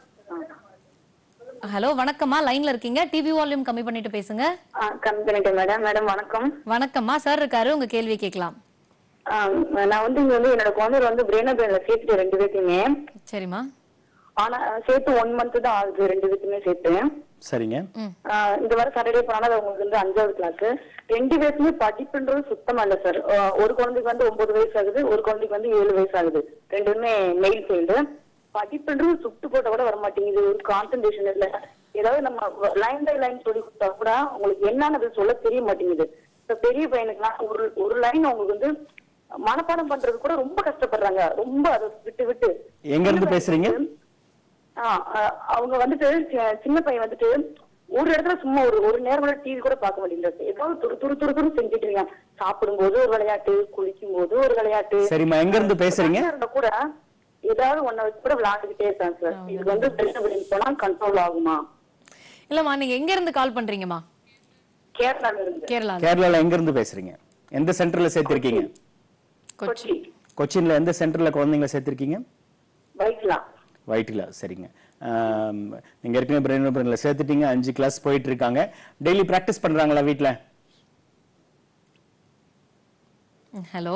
ஹலோ வணக்கம்மா லைன்ல இருக்கீங்க டிவி வால்யூம் கம்மி பண்ணிட்டு பேசுங்க ஆ, கம்மி பண்ணிட்டேன் மேடம் மேடம் வணக்கம் வணக்கம்மா சார் இருக்காரு உங்க கேள்வி கேட்கலாம் ஆ, நான் வந்து இங்க வந்து என்னோட குழந்தை வந்து பிரெயினா பிரெயின்ல சேர்த்துட்டு ரெண்டு பேர்த்தையுமே சரிம்மா ஆனா சேர்த்து ஒன் மந்த் தான் ஆகுது ரெண்டு பேர்த்தையுமே சேர்த்து சரிங்க ஆஹ் இந்த வாரம் சாட்டர்டே போனாலும் அது உங்களுக்கு வந்து அஞ்சாவது கிளாஸ் ரெண்டு பேருக்குமே படிப்புன்றது சுத்தமா இல்ல சார் ஒரு குழந்தைக்கு வந்து ஒன்பது வயசு ஆகுது ஒரு குழந்தைக்கு வந்து ஏழு வயசு ஆகுது ரெண்டுமே மெயில் சைல்டு படிப்புன்றது சுட்டு போட்ட கூட வர மாட்டேங்குது ஒரு கான்சன்ட்ரேஷன் இல்ல ஏதாவது நம்ம லைன் பை லைன் சொல்லி கொடுத்தா கூட உங்களுக்கு என்னன்னு சொல்ல தெரிய மாட்டேங்குது இப்ப பெரிய பையனுக்குலாம் ஒரு ஒரு லைன் அவங்களுக்கு வந்து மனப்பாடம் பண்றது கூட ரொம்ப கஷ்டப்படுறாங்க ரொம்ப அதை விட்டு விட்டு எங்க இருந்து பேசுறீங்க? ஆஹ் அஹ் அவங்க வந்துட்டு சி- சின்ன பையன் வந்துட்டு ஒரு இடத்துல சும்மா ஒரு ஒரு நேரம் கூட டிவி கூட பார்க்க மாட்டேங்கிறது ஏதாவது துரு துரு துரு துரு செஞ்சுட்டு இருக்கான் சாப்பிடும் போது ஒரு விளையாட்டு குளிக்கும் போது ஒரு விளையாட்டு சரிம்மா எங்க இருந்து பேசுறீங்க தனியா இருந்தா கூட ஏதாவது ஒன்ன வச்சு கூட விளையாண்டுகிட்டே இருக்காங்க சார் இது வந்து பிரச்சனை போனா கண்ட்ரோல் ஆகுமா இல்லம்மா நீங்க எங்க இருந்து கால் பண்றீங்கம்மா கேரளால இருந்து கேரளா கேரளால எங்க இருந்து பேசுறீங்க எந்த சென்டர்ல சேர்த்திருக்கீங்க கொச்சி கொச்சி கொச்சின்ல எந்த சென்டர்ல குழந்தைங்களை சேர்த்திருக்கீங்க பைக்லாம் ஒயிட்ல சரிங்க ஆம், நீங்க ஏற்கனவே பிரெயின் பிரெயின்ல சேர்த்துட்டீங்க அஞ்சு கிளாஸ் போயிட்டு இருக்காங்க டெய்லி பிராக்டிஸ் பண்றாங்களா வீட்ல ஹலோ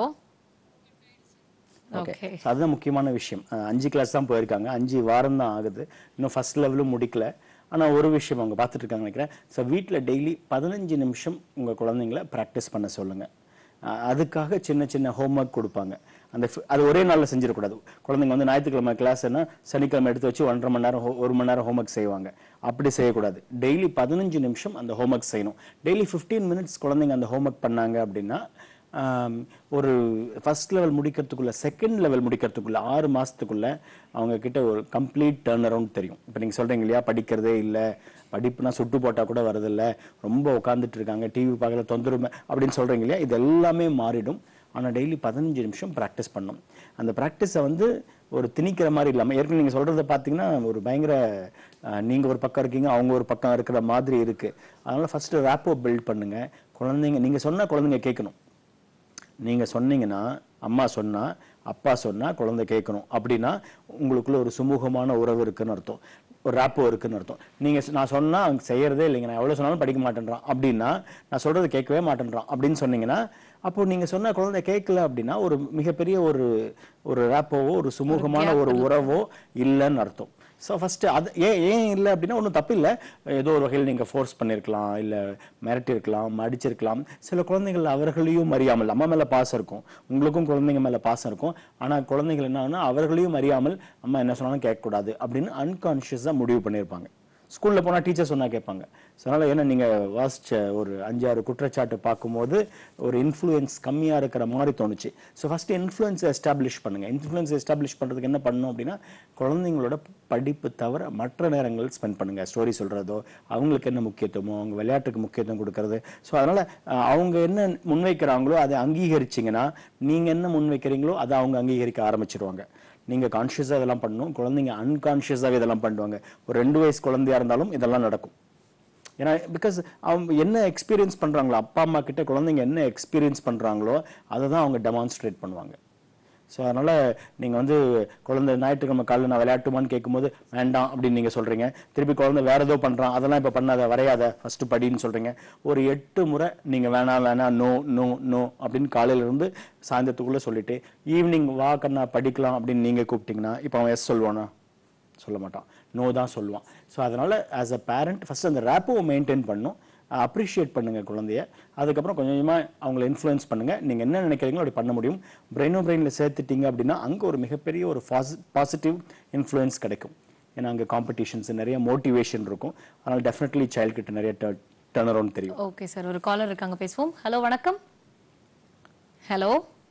ஓகே ஓகே அதுதான் முக்கியமான விஷயம் அஹ், அஞ்சு கிளாஸ் தான் போயிருக்காங்க அஞ்சு வாரம் தான் ஆகுது இன்னும் ஃபர்ஸ்ட் லெவலும் முடிக்கல ஆனா ஒரு விஷயம் அவங்க பார்த்துட்டு இருக்காங்க நினைக்கிறேன் ஸோ வீட்டில் டெய்லி பதினஞ்சு நிமிஷம் உங்க குழந்தைங்கள ப்ராக்டிஸ் பண்ண சொல்லுங்க அஹ், அதுக்காக சின்ன சின்ன ஹோம்ஒர்க் கொடுப்பாங்க அந்த fi- அது ஒரே நாள்ல செஞ்சிடக்கூடாது குழந்தைங்க வந்து ஞாயிற்றுக்கிழமை கிளாஸ்னா சனிக்கிழமை எடுத்து வச்சு ஒன்றரை மணி நேரம் ho- ஒரு மணி நேரம் ஹோம்ஒர்க் செய்வாங்க அப்படி செய்யக்கூடாது டெய்லி பதினஞ்சு நிமிஷம் அந்த ஹோம்ஒர்க் செய்யணும் டெய்லி 15 மினிட்ஸ் குழந்தைங்க அந்த ஹோம்ஒர்க் பண்ணாங்க அப்படின்னா ஆம், ஒரு ஃபர்ஸ்ட் லெவல் முடிக்கிறதுக்குள்ள செகண்ட் லெவல் முடிக்கிறதுக்குள்ள ஆறு மாசத்துக்குள்ள அவங்க கிட்ட ஒரு கம்ப்ளீட் டேர்ன் அரவுண்ட் தெரியும் இப்போ நீங்க சொல்றீங்க இல்லையா படிக்கிறதே இல்ல படிப்புனா சுட்டு போட்டா கூட வரதில்ல ரொம்ப உட்காந்துட்டு இருக்காங்க டிவி பார்க்கல தொந்தரவு அப்படின்னு சொல்றீங்க இல்லையா இது எல்லாமே மாறிடும் ஆனா டெய்லி பதினஞ்சு நிமிஷம் ப்ராக்டிஸ் பண்ணணும் அந்த ப்ராக்டிஸை வந்து ஒரு திணிக்கிற மாதிரி இல்லாம ஏற்கனவே நீங்க சொல்றத பாத்தீங்கன்னா ஒரு பயங்கர அஹ், நீங்க ஒரு பக்கம் இருக்கீங்க அவங்க ஒரு பக்கம் இருக்கிற மாதிரி இருக்கு அதனால ஃபர்ஸ்ட் ரேப்போ பில்ட் பண்ணுங்க குழந்தைங்க நீங்க சொன்னா குழந்தைங்க கேட்கணும் நீங்க சொன்னீங்கன்னா அம்மா சொன்னா அப்பா சொன்னா குழந்தை கேட்கணும் அப்படின்னா உங்களுக்குள்ள ஒரு சுமூகமான உறவு இருக்குன்னு அர்த்தம் ஒரு ராப்போ இருக்குன்னு அர்த்தம் நீங்க சொ- நான் சொன்னா அவங்க செய்யறதே இல்லைங்க நான் எவ்வளவு சொன்னாலும் படிக்க மாட்டேன்றான் அப்படின்னா நான் சொல்றது கேட்கவே மாட்டேன்றான் அப்படின்னு சொன்னீங்கன்னா அப்போ நீங்க சொன்ன குழந்தை கேட்கல அப்படின்னா ஒரு மிகப்பெரிய ஒரு ஒரு ராப்போவோ ஒரு சுமூகமான ஒரு உறவோ இல்லைன்னு அர்த்தம் ஸோ ஃபர்ஸ்ட் அது ஏன் ஏன் இல்லை அப்படின்னா ஒன்றும் தப்பு இல்லை ஏதோ ஒரு வகையில் நீங்கள் ஃபோர்ஸ் பண்ணியிருக்கலாம் இல்லை மிரட்டியிருக்கலாம் அடிச்சிருக்கலாம் சில குழந்தைகள் அவர்களையும் அறியாமல் அம்மா மேலே பாசம் இருக்கும் உங்களுக்கும் குழந்தைங்க மேலே பாசம் இருக்கும் ஆனால் குழந்தைகள் என்னன்னா அவர்களையும் அறியாமல் அம்மா என்ன சொன்னாலும் கேட்கக்கூடாது அப்படின்னு அன்கான்ஷியஸாக முடிவு பண்ணியிருப்பாங்க ஸ்கூல்ல போனா டீச்சர் சொன்னா கேட்பாங்க So, அதனால ஏன்னா நீங்க வாசிச்ச ஒரு அஞ்சாறு குற்றச்சாட்டு பார்க்கும்போது ஒரு இன்ஃப்ளூயன்ஸ் கம்மியா இருக்கிற மாதிரி தோணுச்சு ஸோ ஃபர்ஸ்ட் இன்ஃப்ளூயன்ஸ் எஸ்டாப்ளிஷ் பண்ணுங்க இன்ஃப்ளூயன்ஸ் எஸ்டாப்ளிஷ் பண்றதுக்கு என்ன பண்ணணும் அப்படின்னா குழந்தைங்களோட படிப்பு தவிர மற்ற நேரங்கள் ஸ்பெண்ட் பண்ணுங்க ஸ்டோரி சொல்றதோ அவங்களுக்கு என்ன முக்கியத்துவமோ அவங்க விளையாட்டுக்கு முக்கியத்துவம் கொடுக்கறது ஸோ அதனால அஹ், அவங்க என்ன முன்வைக்கிறாங்களோ அதை அங்கீகரிச்சிங்கன்னா நீங்க என்ன முன்வைக்கிறீங்களோ அதை அவங்க அங்கீகரிக்க ஆரம்பிச்சிருவாங்க நீங்க கான்ஷியஸா இதெல்லாம் பண்ணணும் குழந்தைங்க அன்கான்ஷியஸாவே இதெல்லாம் பண்ணுவாங்க ஒரு ரெண்டு வயசு குழந்தையா இருந்தாலும் இதெல்லாம் நடக்கும் ஏன்னா பிகாஸ் அவங்க என்ன எக்ஸ்பீரியன்ஸ் பண்றாங்களோ அப்பா அம்மா கிட்ட குழந்தைங்க என்ன எக்ஸ்பீரியன்ஸ் பண்றாங்களோ அதை தான் அவங்க டெமான்ஸ்ட்ரேட் பண்ணுவாங்க ஸோ அதனால நீங்க வந்து குழந்தை ஞாயிற்றுக்கிழமை காலையில் நான் விளையாட்டுமான்னு கேட்கும்போது வேண்டாம் அப்படின்னு நீங்க சொல்றீங்க திருப்பி குழந்தை வேற ஏதோ பண்றான் அதெல்லாம் இப்ப பண்ணாத வரையாத ஃபர்ஸ்ட் படின்னு சொல்றீங்க ஒரு எட்டு முறை நீங்க வேணாம் வேணாம் நோ நோ நோ அப்படின்னு காலையில இருந்து சாயந்தரத்துக்குள்ள சொல்லிட்டு ஈவினிங் வா கண்ணா படிக்கலாம் அப்படின்னு நீங்க கூப்பிட்டீங்கன்னா இப்போ அவன் எஸ் சொல்லுவானா சொல்ல மாட்டான் நோ தான் சொல்லுவான் ஸோ அதனால ஆஸ் அ பேரண்ட் ஃபர்ஸ்ட் அந்த ரேப்போவை மெயின்டைன் பண்ணும் அப்ரிஷியேட் பண்ணுங்க குழந்தைய அதுக்கப்புறம் கொஞ்சம் கொஞ்சமா அவங்கள இன்ஃப்ளூயன்ஸ் பண்ணுங்க நீங்க என்ன நினைக்கிறீங்களோ அப்படி பண்ண முடியும் பிரெயினோ பிரெயின்ல சேர்த்துட்டீங்க அப்படின்னா அங்க ஒரு மிகப்பெரிய ஒரு பாசிட்டிவ் இன்ஃப்ளூயன்ஸ் கிடைக்கும் ஏன்னா அங்க காம்படிஷன்ஸ் நிறைய மோட்டிவேஷன் இருக்கும் அதனால டெஃபினெட்லி சைல்ட் கிட்ட நிறைய டர்ன் அரௌண்ட் தெரியும் ஓகே சார் ஒரு காலர் இருக்காங்க பேசுவோம் ஹலோ வணக்கம் ஹலோ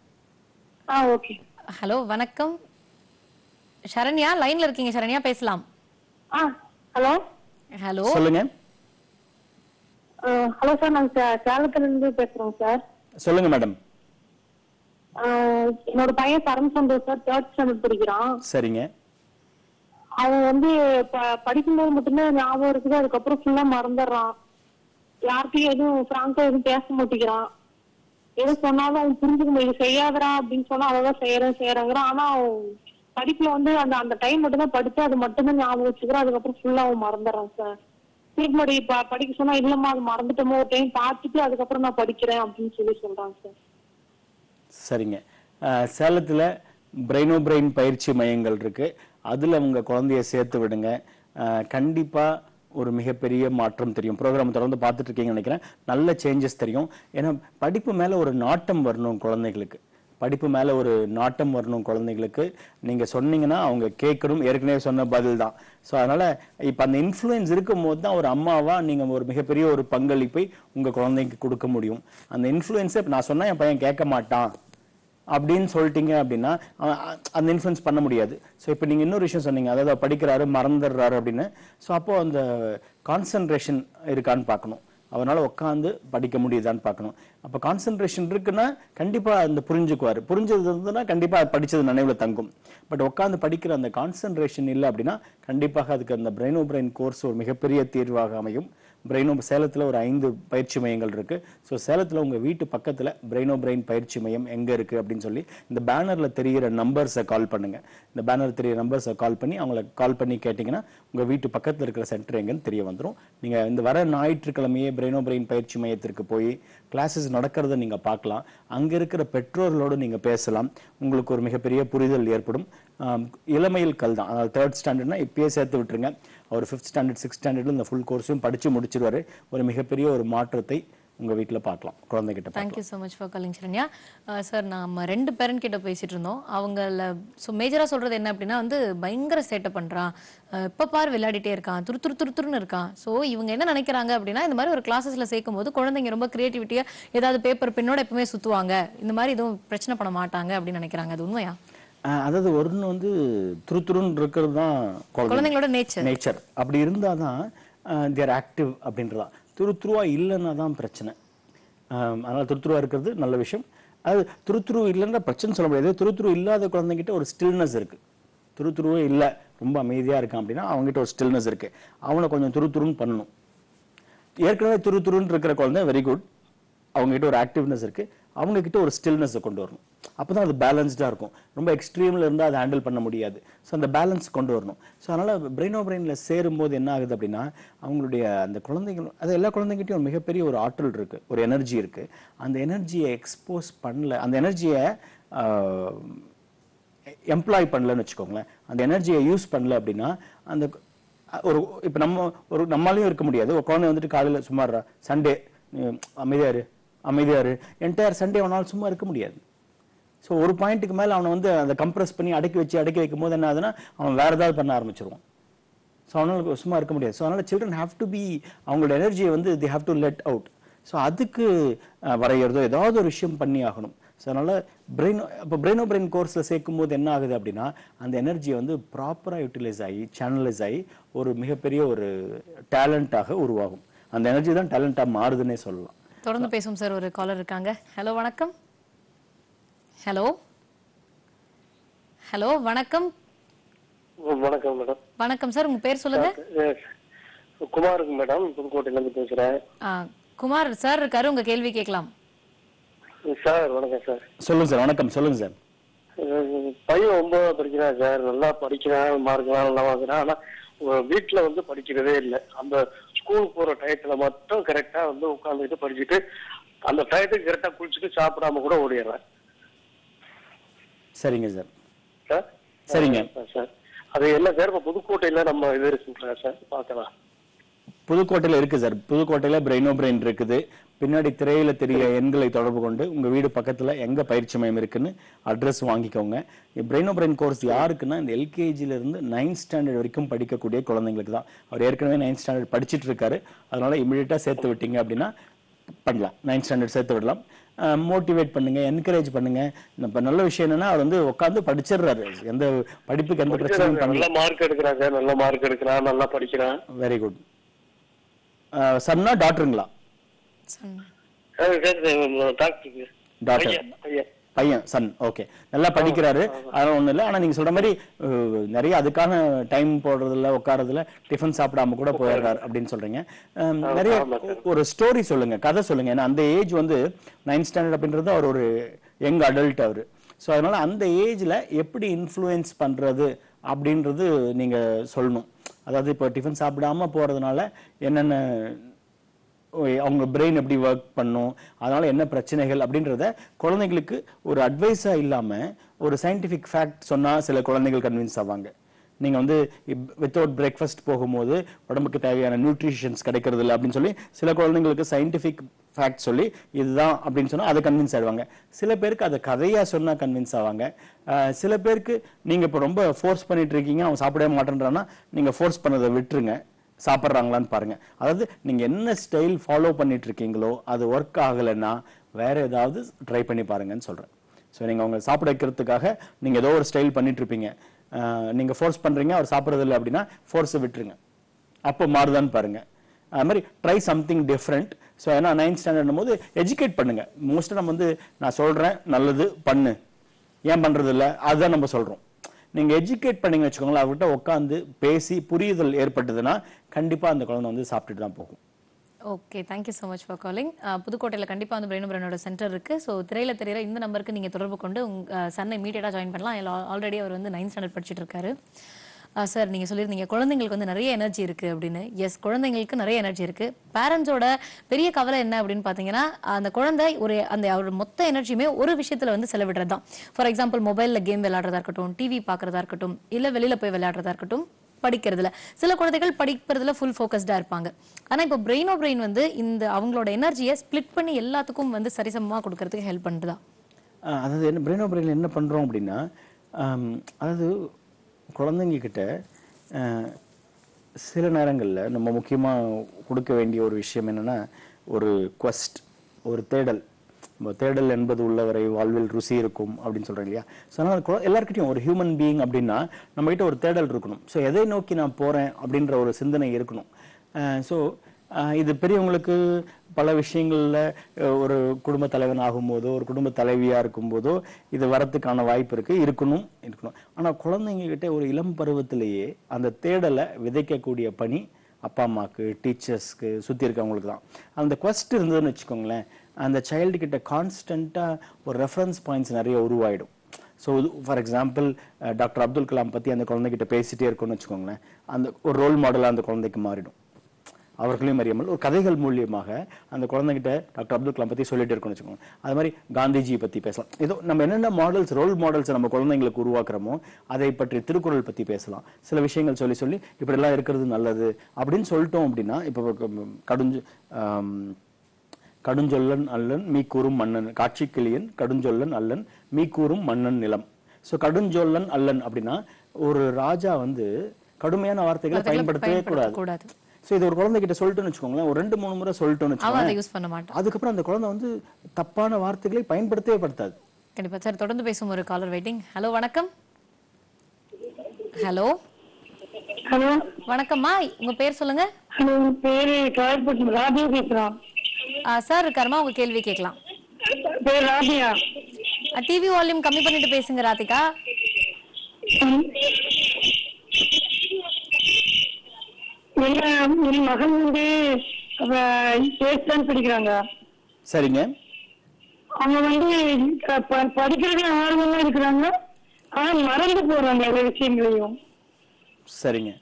ஆ ஓகே ஹலோ வணக்கம் சரண்யா லைன்ல இருக்கீங்க சரண்யா பேசலாம் ஆ ஹலோ ஹலோ சொல்லுங்க ஹலோ சார் நாங்க சே- சேலத்துல இருந்து பேசுறோம் சார் சொல்லுங்க மேடம் ஆஹ் என்னோட பையன் Saran Santhosh sir third standard படிக்கிறான் சரிங்க அவன் வந்து ப- படிக்கும்போது மட்டும்தான் ஞாபகம் இருக்குது அதுக்கப்புறம் ஃபுல்லா மறந்துடுறான் யார்கிட்டயும் எதுவும் ஃப்ராங்கா எதுவும் பேச மாட்டேங்கிறான் எது சொன்னாலும் அவன் புரிஞ்சுக்க முடியும் செய்யாதடா அப்படின்னு சொன்னா அவதான் செய்யறேன் செய்யறேங்கிறான் ஆனா அவன் படிப்புல வந்து அந்த அந்த டைம் மட்டும் தான் படிச்சு அது மட்டும்தான் ஞாபகம் வச்சுக்கிறான் அதுக்கப்புறம் ஃபுல்லா அவன் மறந்துடுறான் சார் திருப்பி மறுபடி ப- படிக்க சொன்னா இல்லம்மா அது மறந்துட்டோமோ ஒரு டைம் பார்த்துட்டு அதுக்கப்புறம் நான் படிக்கிறேன் அப்படின்னு சொல்லி சொல்றான் சார் சரிங்க அஹ், சேலத்துல பிரெயினோ பிரெயின் பயிற்சி மையங்கள் இருக்கு அதுல உங்க குழந்தைய சேர்த்து விடுங்க அஹ், கண்டிப்பா ஒரு மிகப்பெரிய மாற்றம் தெரியும் ப்ரோக்ராம் தொடர்ந்து பார்த்துட்டு இருக்கீங்கன்னு நினைக்கிறேன் நல்ல சேஞ்சஸ் தெரியும் ஏன்னா படிப்பு மேல ஒரு நாட்டம் வரணும் குழந்தைகளுக்கு படிப்பு மேல ஒரு நாட்டம் வரணும் குழந்தைகளுக்கு நீங்க சொன்னீங்கன்னா அவங்க கேட்கணும் ஏற்கனவே சொன்ன பதில் தான் ஸோ அதனால இப்ப அந்த இன்ஃப்ளூயன்ஸ் இருக்கும் போது தான் ஒரு அம்மாவா நீங்க ஒரு மிகப்பெரிய ஒரு பங்களிப்பை உங்க குழந்தைக்கு கொடுக்க முடியும் அந்த இன்ஃப்ளூயன்ஸை நான் சொன்னா என் பையன் கேட்க மாட்டான் அப்படின்னு சொல்லிட்டீங்க அப்படின்னா அவன் அ- அந்த இன்ஃப்ளூயன்ஸ் பண்ண முடியாது ஸோ இப்போ நீங்கள் இன்னொரு விஷயம் சொன்னீங்க அதாவது அவர் படிக்கிறாரு மறந்துடுறாரு அப்படின்னு ஸோ அப்போ அந்த கான்சன்ட்ரேஷன் இருக்கான்னு பார்க்கணும் அவனால உட்காந்து படிக்க முடியுதான்னு பார்க்கணும் அப்போ கான்சன்ட்ரேஷன் இருக்குன்னா கண்டிப்பா அந்த புரிஞ்சுக்குவாரு புரிஞ்சது இருந்ததுன்னா கண்டிப்பா அது படிச்சது நினைவுல தங்கும் பட் உட்காந்து படிக்கிற அந்த கான்சன்ட்ரேஷன் இல்லை அப்படின்னா கண்டிப்பாக அதுக்கு அந்த பிரெயினோ பிரெயின் கோர்ஸ் ஒரு மிகப்பெரிய தீர்வாக அமையும் பிரெயினோ சேலத்துல ஒரு ஐந்து பயிற்சி மையங்கள் இருக்கு ஸோ சேலத்துல உங்க வீட்டு பக்கத்துல பிரெயினோ பிரெயின் பயிற்சி மையம் எங்க இருக்கு அப்படின்னு சொல்லி இந்த பேனர்ல தெரிகிற நம்பர்ஸை கால் பண்ணுங்க இந்த பேனர் தெரியிற நம்பர்ஸை கால் பண்ணி அவங்கள கால் பண்ணி கேட்டிங்கன்னா உங்க வீட்டு பக்கத்துல இருக்கிற சென்டர் எங்கன்னு தெரிய வந்துரும் நீங்க இந்த வர ஞாயிற்றுக்கிழமையே பிரெயினோ பிரெயின் பயிற்சி மையத்திற்கு போய் கிளாஸஸ் நடக்கிறத நீங்க பார்க்கலாம் அங்க இருக்கிற பெற்றோர்களோடு நீங்க பேசலாம் உங்களுக்கு ஒரு மிகப்பெரிய புரிதல் ஏற்படும் ஆம், இளமையில் கல் தான் அதாவது தேர்ட் ஸ்டாண்டர்ட்னா இப்பயே சேர்த்து விட்டுருங்க அவர் ஃபிஃப்த் ஸ்டாண்டர்ட் சிக்ஸ்த் ஸ்டாண்டர்ட்ல இந்த ஃபுல் கோர்ஸையும் படிச்சு முடிச்சிருவாரு ஒரு மிகப்பெரிய ஒரு மாற்றத்தை உங்க வீட்ல பார்க்கலாம் குழந்தைகிட்ட பார்க்கலாம். Thank you so much for calling Saranya sir நம்ம ரெண்டு பேரண்ட் கிட்ட பேசிட்டு இருந்தோம் அவங்கள ஸோ மேஜரா சொல்றது என்ன அப்படின்னா வந்து பயங்கர சேட்டை பண்றான் அஹ் எப்ப பாரு விளையாடிட்டே இருக்கான் துரு துரு துரு துருன்னு இருக்கான் ஸோ இவங்க என்ன நினைக்கிறாங்க அப்படின்னா இந்த மாதிரி ஒரு கிளாஸஸ்ல சேர்க்கும் போது குழந்தைங்க ரொம்ப கிரியேட்டிவிட்டியா ஏதாவது பேப்பர் பெண்ணோட எப்பவுமே சுத்துவாங்க இந்த மாதிரி எதுவும் பிரச்சனை பண்ண மாட்டாங்க அப்படின்னு நினைக்கிறாங்க அது உண்மையா ஆஹ் அதாவது ஒன்று வந்து துருதுருன்னு இருக்கிறது தான் குழந்தை குழந்தைங்களோட நேச்சர் நேச்சர் அப்படி இருந்தால் தான் தேர் ஆக்டிவ் அப்படின்றதா துருதுருவா இல்லைன்னா தான் பிரச்சனை ஆம், அதனால துருதுருவா இருக்கிறது நல்ல விஷயம் அது துருதுரு இல்லைன்னா பிரச்சனை சொல்ல முடியாது துருதுரு இல்லாத குழந்தைகிட்ட ஒரு ஸ்டில்னஸ் இருக்கு துருதுருவே இல்லை ரொம்ப அமைதியா இருக்கான் அப்படின்னா அவங்ககிட்ட ஒரு ஸ்டில்னஸ் இருக்கு அவனை கொஞ்சம் துருதுருன்னு பண்ணணும் ஏற்கனவே துரு துருன்னு இருக்கிற குழந்தை வெரி குட் அவங்க கிட்ட ஒரு ஆக்டிவ்னஸ் இருக்கு அவங்க கிட்ட ஒரு ஸ்டில்னஸ் கொண்டு வரணும் அப்பதான் அது பேலன்ஸ்டா இருக்கும் ரொம்ப எக்ஸ்ட்ரீம்ல இருந்தா அதை ஹேண்டில் பண்ண முடியாது ஸோ அந்த பேலன்ஸ் கொண்டு வரணும் ஸோ அதனால பிரெயினோ பிரெயின்ல சேரும்போது என்ன ஆகுது அப்படின்னா அவங்களுடைய அந்த குழந்தைகள் அது எல்லா குழந்தைகிட்டயும் ஒரு மிகப்பெரிய ஒரு ஆற்றல் இருக்கு ஒரு எனர்ஜி இருக்கு அந்த எனர்ஜியை எக்ஸ்போஸ் பண்ணல அந்த எனர்ஜியை எம்ப்ளாய் பண்ணலன்னு வச்சுக்கோங்களேன் அந்த எனர்ஜியை யூஸ் பண்ணல அப்படின்னா அந்த ஒரு இப்போ நம்ம ஒரு நம்மளாலையும் இருக்க முடியாது ஒரு குழந்தை வந்துட்டு காலையில் சும்மா சண்டே அமைதியா இரு அமைதியா இரு என்டையர் சண்டே அவனால் சும்மா இருக்க முடியாது ஸோ ஒரு பாயிண்ட்டுக்கு மேலே அவனை வந்து அதை கம்ப்ரஸ் பண்ணி அடக்கி வச்சு அடக்கி வைக்கும் போது என்ன ஆகுதுன்னா அவன் வேற ஏதாவது பண்ண ஆரம்பிச்சிருவான் ஸோ அவனால சும்மா இருக்க முடியாது ஸோ அதனால சில்ட்ரன் ஹேவ் டு பி அவங்களோட எனர்ஜியை வந்து they have to let out so அதுக்கு அஹ், வரைகிறதோ ஏதாவது ஒரு விஷயம் பண்ணி ஆகணும் ஸோ அதனால பிரெயின் இப்போ பிரெயினோ பிரெயின் கோர்ஸில் சேர்க்கும் போது என்ன ஆகுது அப்படின்னா அந்த எனர்ஜியை வந்து ப்ராப்பராக யூட்டிலைஸ் ஆகி சேனலைஸ் ஆகி ஒரு மிகப்பெரிய ஒரு டேலண்டாக உருவாகும் அந்த எனர்ஜி தான் டேலண்டாக மாறுதுன்னே சொல்லலாம் தொடர்ந்து பேசும் சார் ஒரு காலர் இருக்காங்க ஹலோ வணக்கம் ஹலோ ஹலோ வணக்கம் வணக்கம் மேடம் வணக்கம் சார் உங்க பேர் சொல்லுங்க குமாருக்கு மேடம் புதுக்கோட்டையில இருந்து பேசுறேன் ஆ, குமார் சார் இருக்காரு உங்க கேள்வி கேட்கலாம் சார் வணக்கம் சார் சொல்லுங்க சார் வணக்கம் சொல்லுங்க சார் அஹ் பையன் ஒன்பதாவது படிக்கிறான் சார் நல்லா படிக்கிறான் மார்க்லாம் நல்லா வாங்குறான் ஆனா உங்க வீட்டுல வந்து படிக்கிறதே இல்லை அந்த ஸ்கூல் போற டயத்துல மட்டும் கரெக்டா வந்து உட்காந்துக்கிட்டு படிச்சுட்டு அந்த டயத்துக்கு கரெக்டா குளிச்சுட்டு சாப்பிடாம கூட ஓடிடுறேன் சரிங்க சார் சார் சரிங்க. அஹ் சார் அது என்ன சார் இப்ப புதுக்கோட்டையில நம்ம இது இருக்குங்களா சார் பார்க்கலாம் புதுக்கோட்டையில இருக்கு சார் புதுக்கோட்டையில பிரெயினோ பிரெயின் இருக்குது பின்னாடி திரையில தெரிய எண்களை தொடர்பு கொண்டு உங்க வீடு பக்கத்துல எங்க பயிற்சி மையம் இருக்குன்னு அட்ரஸ் வாங்கிக்கோங்க பிரெயினோ பிரெயின் கோர்ஸ் யாருக்குன்னா இந்த எல்கேஜில இருந்து நைன்த் ஸ்டாண்டர்ட் வரைக்கும் படிக்கக்கூடிய குழந்தைங்களுக்கு தான் அவர் ஏற்கனவே நைன்த் ஸ்டாண்டர்ட் படிச்சிட்டு இருக்காரு அதனால இமிடியட்டா சேர்த்து விட்டீங்க அப்படின்னா பண்ணலாம் நைன்த் ஸ்டாண்டர்ட் சேர்த்து விடலாம் மோட்டிவேட் பண்ணுங்க என்கரேஜ் பண்ணுங்க இப்ப நல்ல விஷயம் என்னன்னா அவர் வந்து உட்காந்து படிச்சிடுறாரு எந்த படிப்புக்கு எந்த பிரச்சனையும் பண்ணல நல்ல மார்க் எடுக்கிறான் சார் நல்ல மார்க் எடுக்கிறான் நல்லா படிக்கிறான் வெரி குட் சன்னா டாக்டருங்களா சொன்ன- சார் சார் டாக்டருக்கு டாக்டர் பையன் பையன் பையன் சன் ஓகே நல்லா படிக்கிறாரு அதெல்லாம் ஒண்ணும் இல்லை ஆனா நீங்க சொல்ற மாதிரி அஹ், நிறைய அதுக்கான டைம் போடுறதுல உட்காரதுல டிஃபன் சாப்பிடாம கூட போயிடுறாரு அப்படின்னு சொல்றீங்க அஹ், நிறைய ஒரு ஸ்டோரி சொல்லுங்க கதை சொல்லுங்க ஏன்னா அந்த ஏஜ் வந்து நைன்த் ஸ்டாண்டர்ட் அப்படின்றது அவர் ஒரு யங் அடல்ட் அவரு ஸோ அதனால அந்த ஏஜ்ல எப்படி இன்ஃப்ளூயன்ஸ் பண்றது அப்படின்றது நீங்க சொல்லணும் அதாவது இப்போ டிஃபன் சாப்பிடாம போறதுனால என்னென்ன ஓய், அவங்க பிரெயின் எப்படி ஒர்க் பண்ணும் அதனால என்ன பிரச்சனைகள் அப்படின்றத குழந்தைங்களுக்கு ஒரு அட்வைஸா இல்லாம ஒரு சயின்டிபிக் ஃபேக்ட் சொன்னா சில குழந்தைகள் கன்வின்ஸ் ஆவாங்க நீங்கள் வந்து வித்தவுட் பிரேக்ஃபாஸ்ட் போகும்போது உடம்புக்கு தேவையான நியூட்ரிஷன்ஸ் கிடைக்கிறது இல்லை அப்படின்னு சொல்லி சில குழந்தைங்களுக்கு சயின்டிஃபிக் ஃபேக்ட் சொல்லி இதுதான் அப்படின்னு சொன்னா அதை கன்வின்ஸ் ஆயிடுவாங்க சில பேருக்கு அதை கதையா சொன்னா கன்வின்ஸ் ஆவாங்க அஹ் சில பேருக்கு நீங்க இப்போ ரொம்ப ஃபோர்ஸ் பண்ணிட்டு இருக்கீங்க அவன் சாப்பிடவே மாட்டேன்றான்னா நீங்க ஃபோர்ஸ் பண்ணதை விட்டுருங்க சாப்பிட்றாங்களான்னு பாருங்க அதாவது நீங்க என்ன ஸ்டைல் ஃபாலோ பண்ணிட்டு இருக்கீங்களோ அது ஒர்க் ஆகலைன்னா வேற ஏதாவது ட்ரை பண்ணி பாருங்கன்னு சொல்றேன் ஸோ நீங்க அவங்க சாப்பிட வைக்கிறதுக்காக நீங்க ஏதோ ஒரு ஸ்டைல் பண்ணிட்டு இருப்பீங்க அஹ் நீங்க ஃபோர்ஸ் பண்றீங்க அவர் சாப்பிட்றது இல்லை அப்படின்னா ஃபோர்ஸை விட்டுருங்க அப்போ மாறுதான்னு பாருங்க அது மாதிரி ட்ரை சம்திங் டிஃப்ரெண்ட் ஸோ ஏன்னா நைன்த் ஸ்டாண்டர்ட் போது எஜுகேட் பண்ணுங்க மோஸ்ட்டாக நம்ம வந்து நான் சொல்றேன் நல்லது பண்ணு ஏன் பண்றது இல்ல அதுதான் நம்ம சொல்றோம் நீங்க எஜுகேட் பண்ணீங்கன்னு வச்சுக்கோங்களேன் அவர்கிட்ட உட்காந்து பேசி புரியுதல் ஏற்பட்டதுன்னா கண்டிப்பா அந்த குழந்தை வந்து சாப்பிட்டுட்டு தான் போகும் okay thank you so much for calling புதுக்கோட்டையில் கண்டிப்பாக வந்து பிரெயின் பிரெயினோட சென்டர் இருக்கு ஸோ திரையில தெரியற இந்த நம்பருக்கு நீங்கள் தொடர்பு கொண்டு உங்க சன்னை இமீடியட்டாக ஜாயின் பண்ணலாம் ஆல்ரெடி அவர் வந்து நைன்த் ஸ்டாண்டர்ட் படிச்சுட்டு இருக்காரு சார் நீங்கள் சொல்லியிருந்தீங்க குழந்தைங்களுக்கு வந்து நிறைய எனர்ஜி இருக்கு அப்படின்னு எஸ் குழந்தைங்களுக்கு நிறைய எனர்ஜி இருக்கு பேரண்ட்ஸோட பெரிய கவலை என்ன அப்படின்னு பார்த்தீங்கன்னா அந்த குழந்தை ஒரு அந்த அவரோட மொத்த எனர்ஜியுமே ஒரு விஷயத்துல வந்து செலவிடுறது தான் ஃபார் எக்ஸாம்பிள் மொபைலில் கேம் விளையாடுறதா இருக்கட்டும் டிவி பார்க்கறதா இருக்கட்டும் இல்லை வெளியில போய் விளையாடுறதா இருக்கட்டும் படிக்கிறதுல சில குழந்தைகள் படிக்கிறதுல ஃபுல் ஃபோக்கஸ்டா இருப்பாங்க ஆனா இப்போ பிரெயினோ பிரெயின் வந்து இந்த அவங்களோட எனர்ஜியை ஸ்ப்ளிட் பண்ணி எல்லாத்துக்கும் வந்து சரிசமமா கொடுக்கறதுக்கு ஹெல்ப் பண்ணுதா அஹ் அதாவது என்ன பிரெயின் பிரெயின் என்ன பண்றோம் அப்படின்னா ஆம், அதாவது குழந்தைங்க கிட்ட அஹ், சில நேரங்கள்ல நம்ம முக்கியமா கொடுக்க வேண்டிய ஒரு விஷயம் என்னன்னா ஒரு quest ஒரு தேடல் நம்ம தேடல் என்பது உள்ளவரை வாழ்வில் ருசி இருக்கும் அப்படின்னு சொல்றேன் இல்லையா ஸோ அதனால குழ- எல்லார்கிட்டயும் ஒரு ஹியூமன் பீயிங் அப்படின்னா நம்ம கிட்ட ஒரு தேடல் இருக்கணும் ஸோ எதை நோக்கி நான் போறேன் அப்படின்ற ஒரு சிந்தனை இருக்கணும் ஸோ இது பெரியவங்களுக்கு பல விஷயங்கள்ல அஹ், ஒரு குடும்ப தலைவன் ஆகும்போதோ ஒரு குடும்ப தலைவியா இருக்கும்போதோ இது வரத்துக்கான வாய்ப்பு இருக்கு இருக்கணும் இருக்கணும் ஆனா குழந்தைங்க கிட்ட ஒரு இளம் பருவத்திலேயே அந்த தேடலை விதைக்கக்கூடிய பணி அப்பா அம்மாக்கு டீச்சர்ஸ்க்கு சுற்றி இருக்கவங்களுக்கு தான் அந்த quest இருந்ததுன்னு வச்சுக்கோங்களேன் அந்த சைல்டு கிட்ட கான்ஸ்டண்ட்டாக ஒரு ரெஃபரன்ஸ் பாயிண்ட்ஸ் நிறைய உருவாயிடும் so for example doctor Abdul Kalam பற்றி அந்த குழந்தைகிட்ட பேசிட்டே இருக்கோம்னு வச்சுக்கோங்களேன் அந்த ஒரு ரோல் மாடலாக அந்த குழந்தைக்கு மாறிடும் அவர்களையும் அறியாமல் ஒரு கதைகள் மூலியமாக அந்த குழந்தைகிட்ட டாக்டர் அப்துல் கலாம் பத்தி சொல்லிட்டு இருக்கோம்னு வச்சுக்கோங்க அது மாதிரி காந்திஜி பத்தி பேசலாம் ஏதோ நம்ம என்னென்ன மாடல்ஸ் ரோல் மாடல்ஸ் நம்ம குழந்தைங்களுக்கு உருவாக்குறோமோ அதை பற்றி திருக்குறள் பத்தி பேசலாம் சில விஷயங்கள் சொல்லி சொல்லி இப்படி எல்லாம் இருக்கிறது நல்லது அப்படின்னு சொல்லிட்டோம் அப்படின்னா இப்போ கடுஞ்சு ஆம், கடுஞ்சொல்லன் அல்லன் மீ கூறும் மன்னன் காட்சி கிளியன் கடுஞ்சொல்லன் அல்லன் மீ கூறும் மன்னன் நிலம் ஸோ கடுஞ்சொல்லன் அல்லன் அப்படின்னா ஒரு ராஜா வந்து கடுமையான வார்த்தைகளை பயன்படுத்தவே கூடாது கூடாது ஸோ இது ஒரு குழந்தைகிட்ட சொல்லிட்டோன்னு வச்சுக்கோங்களேன் ஒரு ரெண்டு மூணு முறை சொல்லிட்டோன்னு அவன் அதை வச்சுக்கோங்களேன் யூஸ் பண்ண மாட்டான் அதுக்கப்புறம் அந்த குழந்தை வந்து தப்பான வார்த்தைகளை பயன்படுத்தவே படுத்தாது கண்டிப்பா சார் தொடர்ந்து பேசும் ஒரு காலர் வெயிட்டிங் ஹலோ வணக்கம் ஹலோ ஹலோ வணக்கம்மா உங்க பேர் சொல்லுங்க ஹலோ உங்க பேரு காயப்பட்டு ராபியா பேசுறான் சார் இருக்காருமா உங்க கேள்வி கேட்கலாம் பேர் ராபியா டிவி வால்யூம் கம்மி பண்ணிட்டு பேசுங்க ராதிகா ம். எங்க என் மகன் வந்து பேஸ்தான் படிக்கிறாங்க சரிங்க அவங்க வந்து க- ப- படிக்கிறதுல ஆர்வமா இருக்கிறாங்க ஆனா மறந்து போறாங்க எல்லா விஷயங்களையும் சரிங்க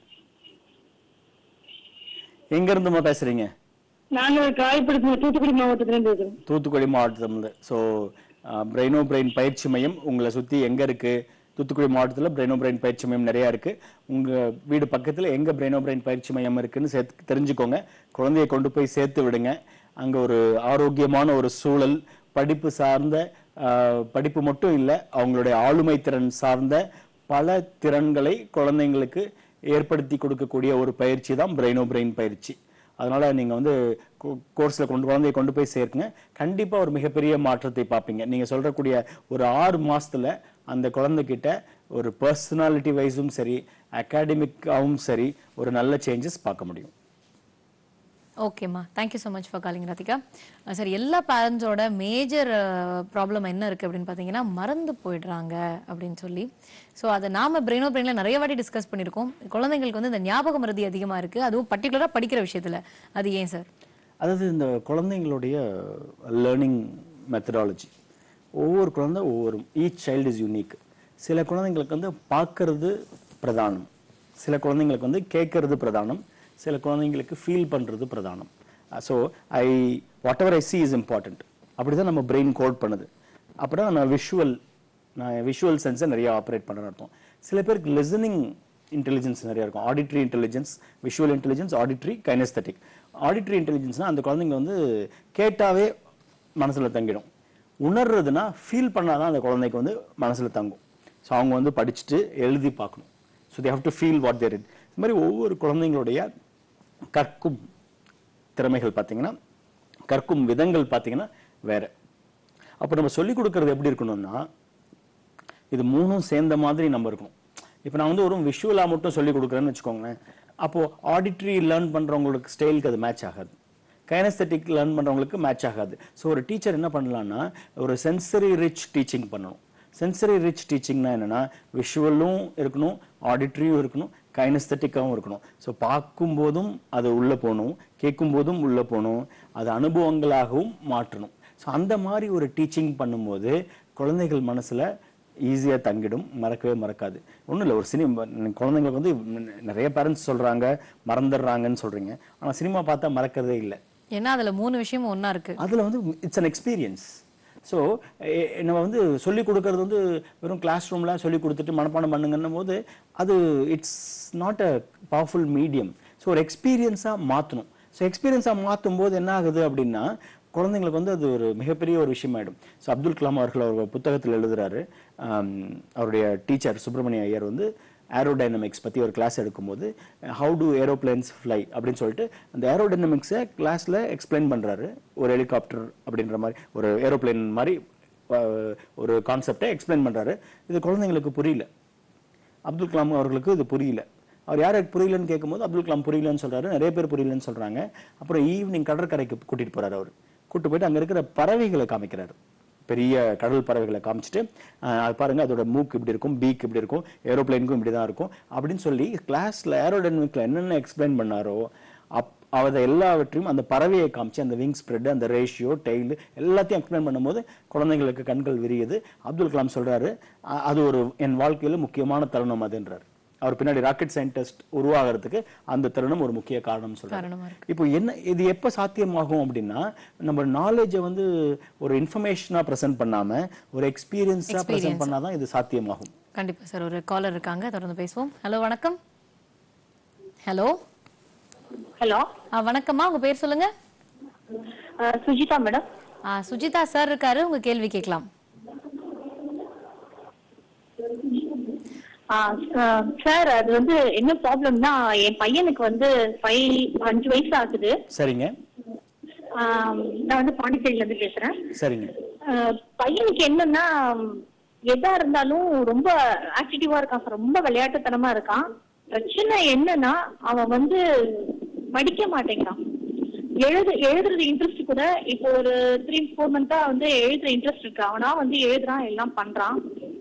எங்க இருந்துமா பேசுறீங்க நாங்க காயப்படுத்தின தூத்துக்குடி மாவட்டத்துல இருந்து இருக்கிறோம் தூத்துக்குடி மாவட்டத்தில் ஸோ பிரெயினோ பிரெயின் பயிற்சி மையம் உங்களை சுத்தி எங்க இருக்கு தூத்துக்குடி மாவட்டத்தில் பிரெயினோ பிரெயின் பயிற்சி மையம் நிறைய இருக்கு உங்க வீடு பக்கத்துல எங்க பிரெயினோ பிரெயின் பயிற்சி மையம் இருக்குன்னு சேர்த்து தெரிஞ்சுக்கோங்க குழந்தைய கொண்டு போய் சேர்த்து விடுங்க அங்க ஒரு ஆரோக்கியமான ஒரு சூழல் படிப்பு சார்ந்த ஆஹ், படிப்பு மட்டும் இல்லை அவங்களுடைய ஆளுமை திறன் சார்ந்த பல திறன்களை குழந்தைங்களுக்கு ஏற்படுத்தி கொடுக்கக்கூடிய ஒரு பயிற்சி தான் பிரெயினோ பிரெயின் பயிற்சி அதனால நீங்க வந்து கோர்ஸ்ல கொண்டு குழந்தைய கொண்டு போய் சேர்க்குங்க கண்டிப்பா ஒரு மிகப்பெரிய மாற்றத்தை பார்ப்பீங்க நீங்க சொல்றக்கூடிய ஒரு ஆறு மாசத்துல அந்த குழந்தைகிட்ட ஒரு பர்சனாலிட்டி வைஸும் சரி அகாடமிக்காவும் சரி ஒரு நல்ல சேஞ்சஸ் பார்க்க முடியும் ஓகேம்மா thank you so much for calling Radhika sir எல்லா பேரண்ட்ஸோட மேஜர் ப்ராப்ளம் என்ன இருக்குது அப்படின்னு பார்த்தீங்கன்னா மறந்து போயிடுறாங்க அப்படின்னு சொல்லி ஸோ அதை நாம பிரெயினோ பிரெயினில் நிறைய வாட்டி டிஸ்கஸ் பண்ணியிருக்கோம் குழந்தைங்களுக்கு வந்து இந்த ஞாபக மருதி அதிகமாக இருக்குது அதுவும் பர்டிகுலராக படிக்கிற விஷயத்தில் அது ஏன் சார் அதாவது இந்த குழந்தைங்களுடைய லேர்னிங் மெத்தடாலஜி ஒவ்வொரு குழந்தை ஒவ்வொரு ஈச் சைல்டு இஸ் யூனிக் சில குழந்தைங்களுக்கு வந்து பார்க்கறது பிரதானம் சில குழந்தைங்களுக்கு வந்து கேட்கறது பிரதானம் சில குழந்தைங்களுக்கு ஃபீல் பண்றது பிரதானம் so I whatever I see is important அப்படிதான் நம்ம பிரெயின் கோட் பண்ணுது அப்புறம் நான் விஷுவல் நான் விஷுவல் சென்ஸை நிறைய ஆப்ரேட் பண்ணுறேன் அர்த்தம் சில பேருக்கு லிசனிங் இன்டெலிஜென்ஸ் நிறைய இருக்கும் auditory intelligence visual intelligence auditory kinaesthetic auditory இன்டெலிஜென்ஸ்னா அந்த குழந்தைங்க வந்து கேட்டாவே மனசுல தங்கிடும் உணர்றதுன்னா ஃபீல் பண்ணாதான் அந்த குழந்தைக்கு வந்து மனசுல தங்கும் ஸோ அவங்க வந்து படிச்சுட்டு எழுதி பார்க்கணும் so they have to feel what there இது மாதிரி ஒவ்வொரு குழந்தைங்களுடைய கற்கும் திறமைகள் பார்த்தீங்கன்னா கற்கும் விதங்கள் பார்த்தீங்கன்னா வேற அப்போ நம்ம சொல்லிக் கொடுக்கறது எப்படி இருக்கணும்னா இது மூணும் சேர்ந்த மாதிரி நம்ம இருக்கணும் இப்போ நான் வந்து ஒரு விஷுவலா மட்டும் சொல்லி கொடுக்குறேன்னு வச்சுக்கோங்களேன் அப்போ ஆடிட்ரி லேர்ன் பண்றவங்களுக்கு ஸ்டைலுக்கு அது மேட்ச் ஆகாது கைனஸ்தட்டிக் லேர்ன் பண்றவங்களுக்கு மேட்ச் ஆகாது ஸோ ஒரு டீச்சர் என்ன பண்ணலாம்னா ஒரு சென்சரி ரிச் டீச்சிங் பண்ணணும் சென்சரி ரிச் டீச்சிங்னா என்னன்னா விஷுவலும் இருக்கணும் ஆடிட்ரியும் இருக்கணும் கைனஸ்தட்டிக்காவும் இருக்கணும் ஸோ பார்க்கும்போதும் அது உள்ள போகணும் கேட்கும்போதும் உள்ள போகணும் அது அனுபவங்களாகவும் மாற்றணும் ஸோ அந்த மாதிரி ஒரு டீச்சிங் பண்ணும்போது குழந்தைகள் மனசுல ஈஸியா தங்கிடும் மறக்கவே மறக்காது ஒண்ணும் இல்லை ஒரு சினிமா குழந்தைங்களுக்கு வந்து நிறைய பேரண்ட்ஸ் சொல்றாங்க மறந்துடுறாங்கன்னு சொல்றீங்க ஆனா சினிமா பார்த்தா மறக்கிறதே இல்லை ஏன்னா அதுல மூணு விஷயம் ஒண்ணா இருக்கு அதுல வந்து இட்ஸ் அன் எக்ஸ்பீரியன்ஸ் ஸோ நம்ம வந்து சொல்லி கொடுக்கறது வந்து வெறும் கிளாஸ் ரூம்ல சொல்லி கொடுத்துட்டு மனப்பாடம் பண்ணுங்கன்னும் போது அது it's not a powerful medium so ஒரு எக்ஸ்பீரியன்ஸாக மாற்றணும் ஸோ எக்ஸ்பீரியன்ஸாக மாற்றும் போது என்ன ஆகுது அப்படின்னா குழந்தைங்களுக்கு வந்து அது ஒரு மிகப்பெரிய ஒரு விஷயமாயிடும் ஸோ அப்துல் கலாம் அவர்கள் அவர் புத்தகத்தில் எழுதுறாரு ஆம், அவருடைய டீச்சர் சுப்பிரமணிய ஐயர் வந்து ஏரோடைனமிக்ஸ் பற்றி ஒரு கிளாஸ் எடுக்கும்போது ஹவு டு ஏரோப்ளேன்ஸ் ஃப்ளை அப்படின்னு சொல்லிட்டு அந்த ஏரோடைனமிக்ஸை கிளாஸில் எக்ஸ்பிளைன் பண்ணுறாரு ஒரு ஹெலிகாப்டர் அப்படின்ற மாதிரி ஒரு ஏரோப்ளேன் மாதிரி அஹ், ஒரு கான்செப்டை எக்ஸ்பிளைன் பண்ணுறாரு இது குழந்தைங்களுக்கு புரியல அப்துல் கலாம் அவர்களுக்கு இது புரியல அவர் யாருக்கு புரியலன்னு கேட்கும்போது அப்துல் கலாம் புரியலன்னு சொல்றாரு நிறைய பேர் புரியலன்னு சொல்றாங்க அப்புறம் ஈவினிங் கடற்கரைக்கு கூட்டிட்டு போறாரு அவர் கூட்டு போயிட்டு அங்க இருக்கிற பறவைகளை காமிக்கிறாரு பெரிய கடல் பறவைகளை காமிச்சிட்டு அஹ், அது பாருங்க அதோட மூக்கு இப்படி இருக்கும் பீக் இப்படி இருக்கும் ஏரோப்ளேனுக்கும் இப்படி தான் இருக்கும் அப்படின்னு சொல்லி கிளாஸ்ல ஏரோடைனமிக்ல என்னென்ன எக்ஸ்பிளைன் பண்ணாரோ அப் அதை எல்லாவற்றையும் அந்த பறவையை காமிச்சு அந்த விங் ஸ்ப்ரெட் அந்த ரேஷியோ டெய்ல் எல்லாத்தையும் எக்ஸ்பிளைன் பண்ணும்போது குழந்தைங்களுக்கு கண்கள் விரியுது அப்துல் கலாம் சொல்றாரு "அ- அது ஒரு என் வாழ்க்கையில முக்கியமான தருணம் அதுன்றார் அவர் பின்னாடி ராக்கெட் சயின்டிஸ்ட் உருவாகிறதுக்கு அந்த தருணம் ஒரு முக்கிய காரணம் சொல்றாரு காரணமா இப்போ என்ன இது எப்ப சாத்தியமாகும் அப்படின்னா நம்ம நாலேஜை வந்து ஒரு இன்ஃபர்மேஷனா பிரசன்ட் பண்ணாம ஒரு எக்ஸ்பீரியன்ஸா பிரசன்ட் பண்ணாதான் இது சாத்தியமாகும் கண்டிப்பா சார் ஒரு காலர் இருக்காங்க தொடர்ந்து பேசுவோம் ஹலோ வணக்கம் ஹலோ ஹலோ வணக்கம்மா உங்க பேர் சொல்லுங்க சுஜிதா மேடம் ஆ, சுஜிதா சார் இருக்காரு உங்க கேள்வி கேட்கலாம் சார் அது வந்து என்ன ப்ராப்ளம்னா என் பையனுக்கு வந்து ஃபைவ் அஞ்சு வயசு ஆகுது சரிங்க ஆஹ் நான் வந்து பாண்டிச்சேரியில இருந்து பேசுறேன் சரிங்க ஆஹ் பையனுக்கு என்னன்னா எதா இருந்தாலும் ரொம்ப ஆக்டிவா இருக்கான் சார் ரொம்ப விளையாட்டுத்தனமா இருக்கான் பிரச்சனை என்னன்னா அவன் வந்து படிக்க மாட்டேங்கிறான் எழுது எழுதுறது இன்ட்ரெஸ்ட் கூட இப்போ ஒரு த்ரீ ஃபோர் மந்தா வந்து எழுதுற இன்ட்ரெஸ்ட் இருக்கு அவனா வந்து எழுதுறான் எல்லாம் பண்றான்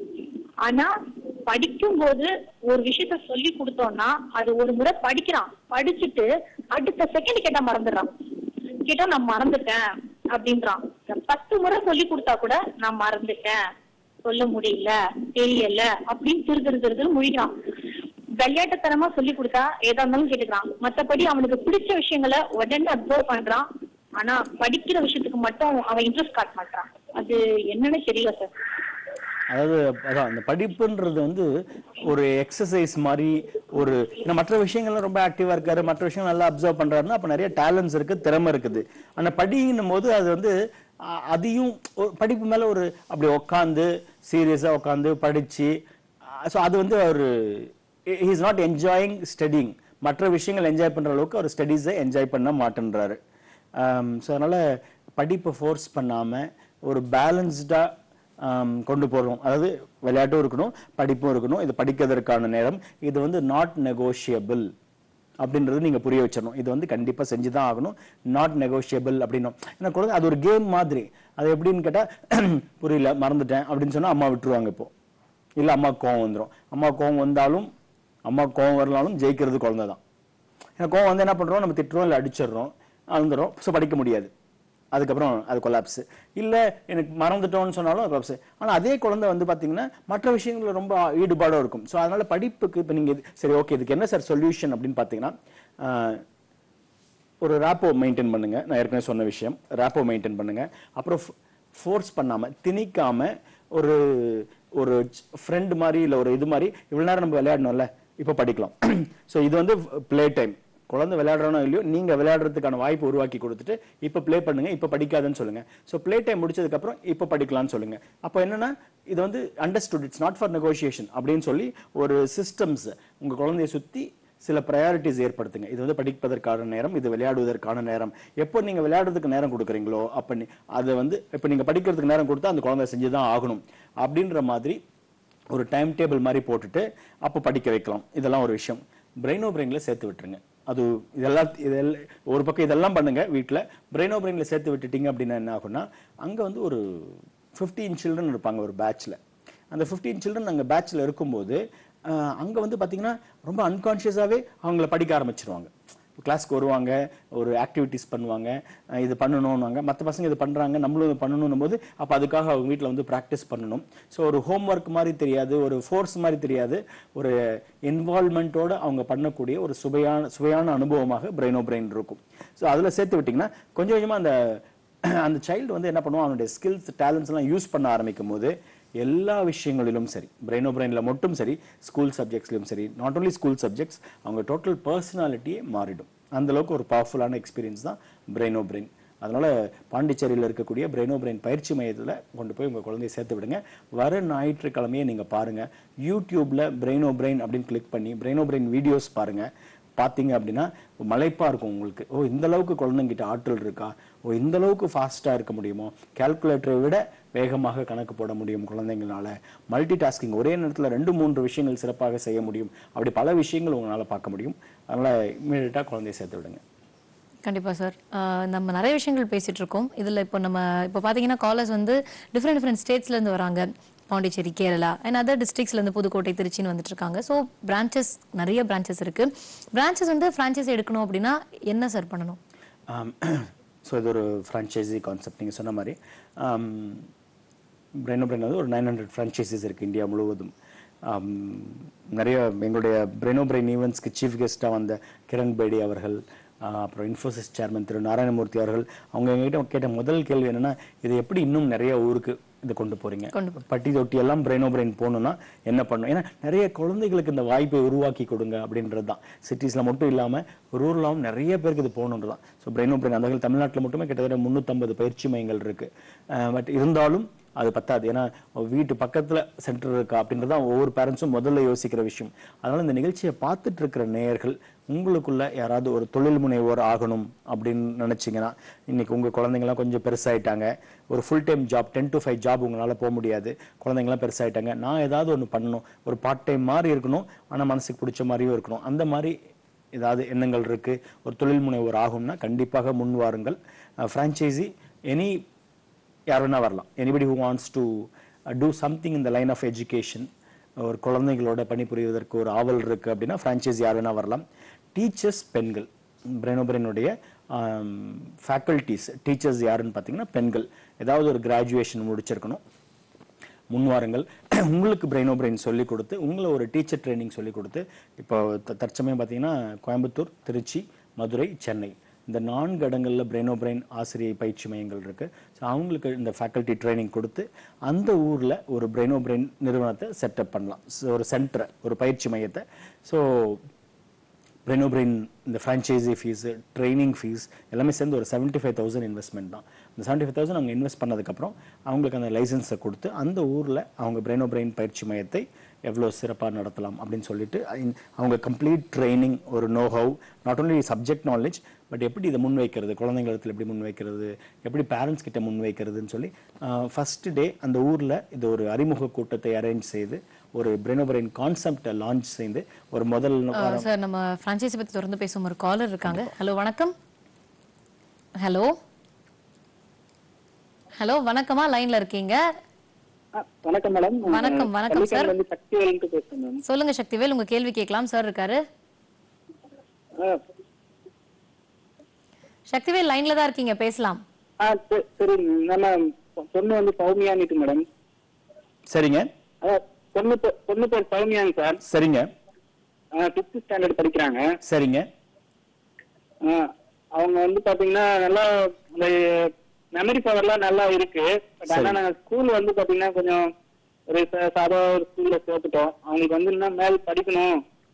ஆனா படிக்கும்போது ஒரு விஷயத்த சொல்லி கொடுத்தோம்னா அது ஒரு முறை படிக்கிறான் படிச்சுட்டு அடுத்த செகண்ட் கேட்டா மறந்துடுறான் கேட்டா நான் மறந்துட்டேன் அப்படின்றான் பத்து முறை சொல்லி கொடுத்தா கூட நான் மறந்துட்டேன் சொல்ல முடியல தெரியல அப்படின்னு திரு திரு திரு திரு முழிக்கிறான் விளையாட்டுத்தனமா சொல்லி கொடுத்தா ஏதா இருந்தாலும் கேட்டுக்கிறான் மத்தபடி அவனுக்கு பிடிச்ச விஷயங்களை உடனே அப்சர்வ் பண்றான் ஆனா படிக்கிற விஷயத்துக்கு மட்டும் அவன் இன்ட்ரெஸ்ட் காட்ட மாட்டான் அது என்னன்னு தெரியல சார் அதாவது அதான் அந்த படிப்புன்றது வந்து ஒரு எக்ஸசைஸ் மாதிரி ஒரு ஏன்னா மற்ற விஷயங்கள்லாம் ரொம்ப ஆக்டிவா இருக்காரு மற்ற விஷயங்கள் நல்லா அப்சர்வ் பண்றாருன்னா அப்ப நிறைய டேலண்ட்ஸ் இருக்கு திறமை இருக்குது ஆனா படின்னும் போது அது வந்து அ- அதையும் ஒரு படிப்பு மேல ஒரு அப்படி உட்காந்து சீரியஸா உட்காந்து படிச்சு ஸோ அது வந்து அவர் இஸ் நாட் என்ஜாயிங் ஸ்டடிங் மற்ற விஷயங்கள் என்ஜாய் பண்ற அளவுக்கு அவர் ஸ்டடீஸை என்ஜாய் பண்ண மாட்டேன்றாரு ஸோ அதனால படிப்பை ஃபோர்ஸ் பண்ணாம ஒரு பேலன்ஸ்டா கொண்டு போறோம் அதாவது விளையாட்டும் இருக்கணும் படிப்பும் இருக்கணும் இது படிக்கிறதற்கான நேரம் இது வந்து நாட் நெகோஷியபிள் அப்படின்றது நீங்க புரிய வச்சிடணும் இது வந்து கண்டிப்பா செஞ்சுதான் ஆகணும் நாட் நெகோஷியபிள் அப்படின்னும் ஏன்னா குழந்தை அது ஒரு கேம் மாதிரி அது எப்படின்னு கேட்டா புரியல மறந்துட்டேன் அப்படின்னு சொன்னா அம்மா விட்டுருவாங்க இப்போ இல்ல அம்மா கோவம் வந்துரும் அம்மா கோவம் வந்தாலும் அம்மா கோவம் வரலாலும் ஜெயிக்கிறது குழந்தை தான் ஏன்னா கோவம் வந்து என்ன பண்றோம் நம்ம திட்டுறோம் இல்ல அடிச்சிடுறோம் அழுந்துரும் ஸோ படிக்க முடியாது அதுக்கப்புறம் அது கொலாப்ஸ் இல்ல எனக்கு மறந்துட்டோம்னு சொன்னாலும் கொலாப்ஸ் ஆனா அதே குழந்தை வந்து பாத்தீங்கன்னா மற்ற விஷயங்கள்ல ரொம்ப ஈடுபாடும் இருக்கும் ஸோ அதனால படிப்புக்கு இப்ப நீங்க இது- சரி ஓகே இதுக்கு என்ன சார் சொல்யூஷன் அப்படின்னு பாத்தீங்கன்னா ஆஹ், ஒரு ரேப்போ மெயின்டைன் பண்ணுங்க நான் ஏற்கனவே சொன்ன விஷயம் ரேப்போ மெயின்டைன் பண்ணுங்க அப்புறம் ஃபோர்ஸ் பண்ணாம திணிக்காம ஒரு ஒரு ஃப்ரெண்ட் மாதிரி இல்ல ஒரு இது மாதிரி இவ்வளவு நேரம் நம்ம விளையாடணும்ல இப்போ படிக்கலாம் ஸோ இது வந்து ப்ளே டைம் குழந்தை விளையாடுறானோ இல்லையோ நீங்க விளையாடுறதுக்கான வாய்ப்பு உருவாக்கி கொடுத்துட்டு இப்போ ப்ளே பண்ணுங்க இப்போ படிக்காதுன்னு சொல்லுங்க ஸோ ப்ளே டைம் முடிச்சதுக்கு அப்புறம் இப்போ படிக்கலாம்னு சொல்லுங்க அப்போ என்னன்னா இது வந்து understood it's not for negotiation அப்படின்னு சொல்லி ஒரு சிஸ்டம்ஸ் உங்க குழந்தைய சுத்தி சில ப்ரையாரிட்டிஸ் ஏற்படுத்துங்க இது வந்து படிப்பதற்கான நேரம் இது விளையாடுவதற்கான நேரம் எப்போ நீங்க விளையாடுறதுக்கு நேரம் கொடுக்குறீங்களோ அப்போ நீ அதை வந்து இப்போ நீங்க படிக்கிறதுக்கு நேரம் கொடுத்தா அந்த குழந்தை செஞ்சு தான் ஆகணும் அப்படின்ற மாதிரி ஒரு டைம் டேபிள் மாதிரி போட்டுட்டு அப்போ படிக்க வைக்கலாம் இதெல்லாம் ஒரு விஷயம் பிரெயினோ பிரெயினில் சேர்த்து விட்டுருங்க அது இதெல்லாம் இதெல்லாம் ஒரு பக்கம் இதெல்லாம் பண்ணுங்க வீட்டில் பிரெயினோ பிரெயினில் சேர்த்து விட்டுட்டீங்க அப்படின்னா என்ன ஆகும்னா அங்கே வந்து ஒரு ஃபிஃப்டீன் சில்ட்ரன் இருப்பாங்க ஒரு பேட்ச்ல அந்த ஃபிஃப்டீன் சில்ட்ரன் அங்கே பேட்ச்ல இருக்கும்போது அஹ், அங்க வந்து பாத்தீங்கன்னா ரொம்ப அன்கான்ஷியஸாவே அவங்கள படிக்க ஆரம்பிச்சிருவாங்க கிளாஸ்க்கு வருவாங்க ஒரு ஆக்டிவிட்டிஸ் பண்ணுவாங்க அஹ் இது பண்ணணும்னுவாங்க மற்ற பசங்க இது பண்றாங்க நம்மளும் இது பண்ணணும் போது அப்போ அதுக்காக அவங்க வீட்டில் வந்து ப்ராக்டிஸ் பண்ணணும் ஸோ ஒரு ஹோம் ஒர்க் மாதிரி தெரியாது ஒரு ஃபோர்ஸ் மாதிரி தெரியாது ஒரு இன்வால்மெண்ட்டோட அவங்க பண்ணக்கூடிய ஒரு சுவையான சுவையான அனுபவமாக பிரெயினோ பிரெயின் இருக்கும் ஸோ அதில் சேர்த்து விட்டிங்கன்னா கொஞ்சம் கொஞ்சமாக அந்த அந்த சைல்டு வந்து என்ன பண்ணுவான் அவனுடைய ஸ்கில்ஸ் டேலண்ட்ஸ் எல்லாம் யூஸ் பண்ண ஆரம்பிக்கும் போது எல்லா விஷயங்களிலும் சரி பிரெயினோ பிரெயினில் மட்டும் சரி ஸ்கூல் சப்ஜெக்ட்ஸ்லையும் சரி நாட் only ஸ்கூல் சப்ஜெக்ட்ஸ் அவங்க டோட்டல் பர்சனாலிட்டியே மாறிடும் அந்த அளவுக்கு ஒரு பவர்ஃபுல்லான எக்ஸ்பீரியன்ஸ் தான் பிரெயினோ பிரெயின் அதனால பாண்டிச்சேரியில் இருக்கக்கூடிய பிரெயினோ பிரெயின் பயிற்சி மையத்தில் கொண்டு போய் உங்கள் குழந்தைய சேர்த்து விடுங்க வர ஞாயிற்றுக்கிழமையே நீங்கள் பாருங்க யூடியூப்ல பிரெயினோ பிரெயின் அப்படின்னு கிளிக் பண்ணி பிரெயினோ பிரெயின் வீடியோஸ் பாருங்க பார்த்தீங்க அப்படின்னா மலைப்பா இருக்கும் உங்களுக்கு ஓ இந்த அளவுக்கு குழந்தைங்கிட்ட ஆற்றல் இருக்கா ஓ இந்த அளவுக்கு ஃபாஸ்டா இருக்க முடியுமோ கால்குலேட்டரை விட வேகமாக கணக்கு போட முடியும் குழந்தைங்களால மல்டி டாஸ்கிங் ஒரே நேரத்தில் ரெண்டு மூன்று விஷயங்கள் சிறப்பாக செய்ய முடியும் அப்படி பல விஷயங்கள் உங்களால பார்க்க முடியும் அதனால இமீடியட்டா குழந்தைய சேர்த்து விடுங்க கண்டிப்பா சார் ஆஹ் நம்ம நிறைய விஷயங்கள் பேசிட்டு இருக்கோம் இதுல இப்போ நம்ம இப்போ பாத்தீங்கன்னா காலர்ஸ் வந்து டிஃப்ரெண்ட் டிஃப்ரெண்ட் ஸ்டேட்ஸ்ல இருந்து வராங்க பாண்டிச்சேரி கேரளா அண்ட் அதர் டிஸ்ட்ரிக்ஸ்ல இருந்து புதுக்கோட்டை திருச்சின்னு வந்துட்டு இருக்காங்க ஸோ பிரான்ச்சஸ் நிறைய பிரான்ச்சஸ் இருக்கு பிரான்ச்சஸ் வந்து ஃப்ரான்ச்சைஸ் எடுக்கணும் அப்படின்னா என்ன சார் பண்ணணும் ஸோ இது ஒரு ஃப்ரான்ச்சைசி கான்செப்ட் நீங்கள் சொன்ன மாதிரி பிரெயினோ பிரெயின் வந்து ஒரு நைன் ஹண்ட்ரட் ஃப்ரான்ச்சைசிஸ் இருக்குது இந்தியா முழுவதும் ஆம், நிறைய எங்களுடைய பிரெயினோ பிரெயின் ஈவெண்ட்ஸ்க்கு சீஃப் கெஸ்ட்டாக வந்த கிரண் பேடி அவர்கள் ஆ, அப்புறம் இன்ஃபோசிஸ் சேர்மன் திரு நாராயணமூர்த்தி அவர்கள் அவங்க எங்ககிட்ட கேட்ட முதல் கேள்வி என்னன்னா இது எப்படி இன்னும் நிறைய ஊருக்கு இதை கொண்டு போறீங்க பட்டி தொட்டி எல்லாம் பிரெயினோ பிரெயின் போகணும்னா என்ன பண்ணணும் ஏன்னா நிறைய குழந்தைகளுக்கு இந்த வாய்ப்பை உருவாக்கி கொடுங்க அப்படின்றது தான் சிட்டிஸ்ல மட்டும் இல்லாம ரூரலாவும் நிறைய பேருக்கு இது போகணுன்றது தான் ஸோ பிரெயினோ பிரெயின் அந்த வகையில் தமிழ்நாட்டில் மட்டுமே கிட்டத்தட்ட முந்நூற்றம்பது பயிற்சி மையங்கள் இருக்கு பட் இருந்தாலும் அது பத்தாது ஏன்னா வீட்டு பக்கத்துல சென்டர் இருக்கா அப்படின்றது தான் ஒவ்வொரு பேரண்ட்ஸும் முதல்ல யோசிக்கிற விஷயம் அதனால இந்த நிகழ்ச்சியை பார்த்துட்டு இருக்கிற நேயர்கள் உங்களுக்குள்ள யாராவது ஒரு தொழில் முனைவோர் ஆகணும் அப்படின்னு நினைச்சீங்கன்னா இன்னைக்கு உங்க குழந்தைங்கலாம் கொஞ்சம் பெருசாயிட்டாங்க ஒரு full time job ten to five job உங்களால போக முடியாது குழந்தைங்களாம் பெருசாயிட்டாங்க நான் ஏதாவது ஒன்று பண்ணணும் ஒரு பார்ட் டைம் மாதிரி இருக்கணும் ஆனா மனசுக்கு பிடிச்ச மாதிரியும் இருக்கணும் அந்த மாதிரி ஏதாவது எண்ணங்கள் இருக்கு ஒரு தொழில் முனைவோர் ஆகும்னா கண்டிப்பாக முன் வாருங்கள் ஃப்ரான்ச்சைசி எனி யார் வேணா வரலாம் anybody who wants to do something இந்த லைன் ஆஃப் எஜுகேஷன் ஒரு குழந்தைகளோட பணிபுரிவதற்கு ஒரு ஆவல் இருக்கு அப்படின்னா ஃப்ரான்ச்சைஸ் யார் வேணா வரலாம் டீச்சர்ஸ் பெண்கள் பிரெனோபிரனுடைய ஃபேக்கல்டிஸ் டீச்சர்ஸ் யாருன்னு பார்த்தீங்கன்னா பெண்கள் ஏதாவது ஒரு கிராஜுவேஷன் முடிச்சிருக்கணும் முன்வாருங்கள் உங்களுக்கு பிரெயினோ பிரெயின் சொல்லி கொடுத்து உங்களை ஒரு டீச்சர் ட்ரைனிங் சொல்லி கொடுத்து இப்போ த- தற்சமயம் பார்த்தீங்கன்னா கோயம்புத்தூர் திருச்சி மதுரை சென்னை இந்த நான்கு இடங்கள்ல பிரெயினோ பிரெயின் ஆசிரியை பயிற்சி மையங்கள் இருக்கு ஸோ அவங்களுக்கு இந்த ஃபேக்கல்டி ட்ரைனிங் கொடுத்து அந்த ஊர்ல ஒரு பிரெயினோ பிரெயின் நிறுவனத்தை செட்டப் பண்ணலாம் So, ஒரு சென்டரை ஒரு பயிற்சி மையத்தை ஸோ பிரெனோ பிரெயின் இந்த ஃப்ரான்ச்சைசி ஃபீஸ் ட்ரைனிங் ஃபீஸ் எல்லாமே சேர்ந்து ஒரு செவன்ட்டி ஃபைவ் தௌசண்ட் இன்வெஸ்ட்மெண்ட் தான் இந்த செவன்ட்டி ஃபைவ் தௌசண்ட் அவங்க இன்வெஸ்ட் பண்ணதுக்கப்புறம் அவங்களுக்கு அந்த லைசன்ஸை கொடுத்து அந்த ஊரில் அவங்க பிரெனோ பிரெயின் பயிற்சி மையத்தை எவ்வளோ சிறப்பாக நடத்தலாம் அப்படின்னு சொல்லிட்டு ஐ- அவங்க கம்ப்ளீட் ட்ரைனிங் ஒரு know how not only subject knowledge but எப்படி இதை முன் வைக்கிறது குழந்தைங்களுக்கு எப்படி முன் வைக்கிறது எப்படி பேரண்ட்ஸ் கிட்ட முன் வைக்கிறதுன்னு சொல்லி ஃபர்ஸ்ட் டே அந்த ஊரில் இது ஒரு அறிமுக கூட்டத்தை அரேஞ்ச் செய்து ஒரு பிரெனோ பிரெயின் கான்செப்டை லான்ச் செய்து ஒரு முதல் வாரம் சார் நம்ம ஃப்ரான்ச்சைசி பத்தி தொடர்ந்து பேசும் ஒரு காலர் இருக்காங்க ஹலோ வணக்கம் ஹலோ ஹலோ வணக்கமா லைன்ல இருக்கீங்க வணக்கம் மேடம் வணக்கம், வணக்கம் சார். வந்து சக்திவேலுக்கு பேசுறேன் மேம் சொல்லுங்க சக்திவேல் உங்க கேள்வி கேட்கலாம் சார் இருக்காரு சக்திவேல் லைன்ல தான் இருக்கீங்க பேசலாம் ஆ சரி சரி நம்ம பொண்ணு வந்து சௌமியானிட்டு மேடம் சரிங்க அதான் பொண்ணு பே- பொண்ணு பேர் சௌமியாங்க சார் சரிங்க ஃபிஃப்த் ஸ்டாண்டர்ட் படிக்கிறாங்க சரிங்க ஆ, அவங்க வந்து பாத்தீங்கன்னா நல்லா அந்த மெமரி பவர்லாம் நல்லா இருக்கு பட் ஆனா நாங்க ஸ்கூல் வந்து பாத்தீங்கன்னா கொஞ்சம் ஒரு சா- சாதா ஒரு ஸ்கூல்ல சேர்த்துட்டோம் அவங்களுக்கு வந்து இன்னும் மேல் படிக்கணும்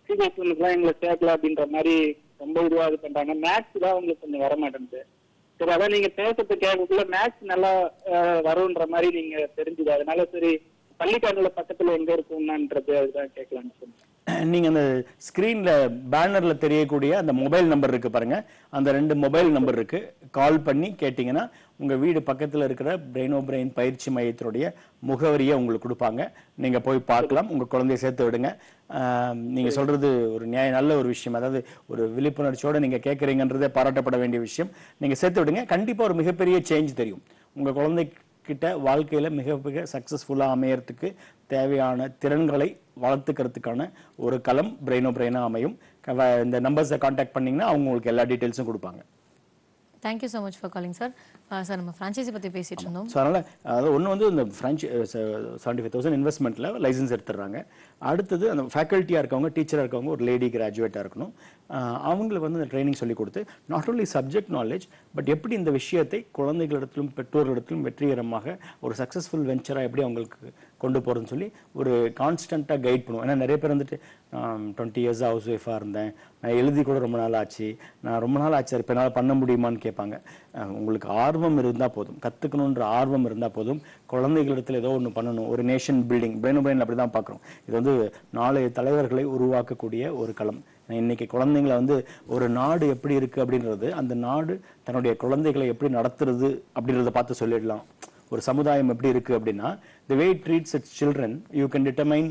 சிபிஎஸ்சிலாம் எங்களை சேர்க்கல அப்படின்ற மாதிரி ரொம்ப இதுவா இது பண்றாங்க மேக்ஸ் தான் உங்களுக்கு கொஞ்சம் வர மாட்டேங்குது சரி அதான் நீங்க பேசுறது கேட்கக்குள்ள மேக்ஸ் நல்லா அஹ், வரும்ன்ற மாதிரி நீங்க தெரிஞ்சுது அதனால சரி பள்ளிக்காடுல பக்கத்துல எங்க இருக்கும்னான்றது அதுதான் கேட்கலாம்னு சொன்னேன் நீங்க அந்த ஸ்கிரீன்ல பேனர்ல தெரியக்கூடிய அந்த மொபைல் நம்பர் இருக்கு பாருங்க அந்த ரெண்டு மொபைல் நம்பர் இருக்கு கால் பண்ணி கேட்டீங்கன்னா உங்க வீடு பக்கத்துல இருக்கிற பிரெயினோ பிரெயின் பயிற்சி மையத்தினுடைய முகவரியை உங்களுக்கு கொடுப்பாங்க நீங்க போய் பார்க்கலாம் உங்க குழந்தைய சேர்த்து விடுங்க ஆம், நீங்க சொல்றது ஒரு நியாய நல்ல ஒரு விஷயம் அதாவது ஒரு விழிப்புணர்ச்சியோட நீங்க கேட்கறீங்கன்றதே பாராட்டப்பட வேண்டிய விஷயம் நீங்க சேர்த்து விடுங்க கண்டிப்பா ஒரு மிகப்பெரிய சேஞ்ச் தெரியும் உங்க குழந்தை கிட்ட வாழ்க்கையில மிக மிக சக்சஸ்ஃபுல்லா அமையறதுக்கு தேவையான திறன்களை வளர்த்துக்கிறதுக்கான ஒரு களம் பிரெயினோ பிரெயினா அமையும் கவ- இந்த நம்பர்ஸை காண்டாக்ட் பண்ணீங்கன்னா அவங்க உங்களுக்கு எல்லா டீட்டெயில்ஸும் கொடுப்பாங்க thank you so much for calling sir sir நம்ம ஃப்ரான்ச்சைசி பற்றி பேசிட்டு இருந்தோம் ஸோ அதனால் அதாவது ஒன்று வந்து இந்த ஃப்ரெஞ்ச் செவன்டி ஃபைவ் தௌசண்ட் இன்வெஸ்ட்மெண்ட்டில் லைசன்ஸ் எடுத்துடுறாங்க அடுத்தது அந்த ஃபேக்கல்ட்டியாக இருக்கவங்க டீச்சராக இருக்கவங்க ஒரு லேடி கிராஜுவேட்டாக இருக்கணும் அஹ் அவங்களுக்கு வந்து இந்த ட்ரைனிங் சொல்லி கொடுத்து not only subject knowledge but எப்படி இந்த விஷயத்தை குழந்தைகளிடத்திலும் பெற்றோர்களிடத்திலும் வெற்றிகரமாக ஒரு சக்ஸஸ்ஃபுல் வெஞ்சராக எப்படி அவங்களுக்கு கொண்டு போகிறதுன்னு சொல்லி ஒரு கான்ஸ்டண்ட்டாக கைட் பண்ணுவோம் ஏன்னா நிறைய பேர் வந்துட்டு டுவெண்ட்டி இயர்ஸ் ஹவுஸ் ஒய்ஃபாக இருந்தேன் நான் எழுதி கூட ரொம்ப நாள் ஆச்சு நான் ரொம்ப நாள் ஆச்சு இப்போ என்னால் பண்ண முடியுமான்னு கேட்பாங்க அஹ் உங்களுக்கு ஆர்வம் இருந்தால் போதும் கற்றுக்கணுன்ற ஆர்வம் இருந்தால் போதும் குழந்தைகளிடத்தில் ஏதோ ஒன்று பண்ணணும் ஒரு நேஷன் பில்டிங் பிரெயின் பிரெயின் அப்படி தான் பார்க்குறோம் இது வந்து நாளைய தலைவர்களை உருவாக்கக்கூடிய ஒரு களம் இன்னைக்கு குழந்தைங்களை வந்து ஒரு நாடு எப்படி இருக்கு அப்படின்றது அந்த நாடு தன்னுடைய குழந்தைகளை எப்படி நடத்துறது அப்படின்றத பார்த்து சொல்லிடலாம் ஒரு சமுதாயம் எப்படி இருக்கு அப்படின்னா the way treats its children you can determine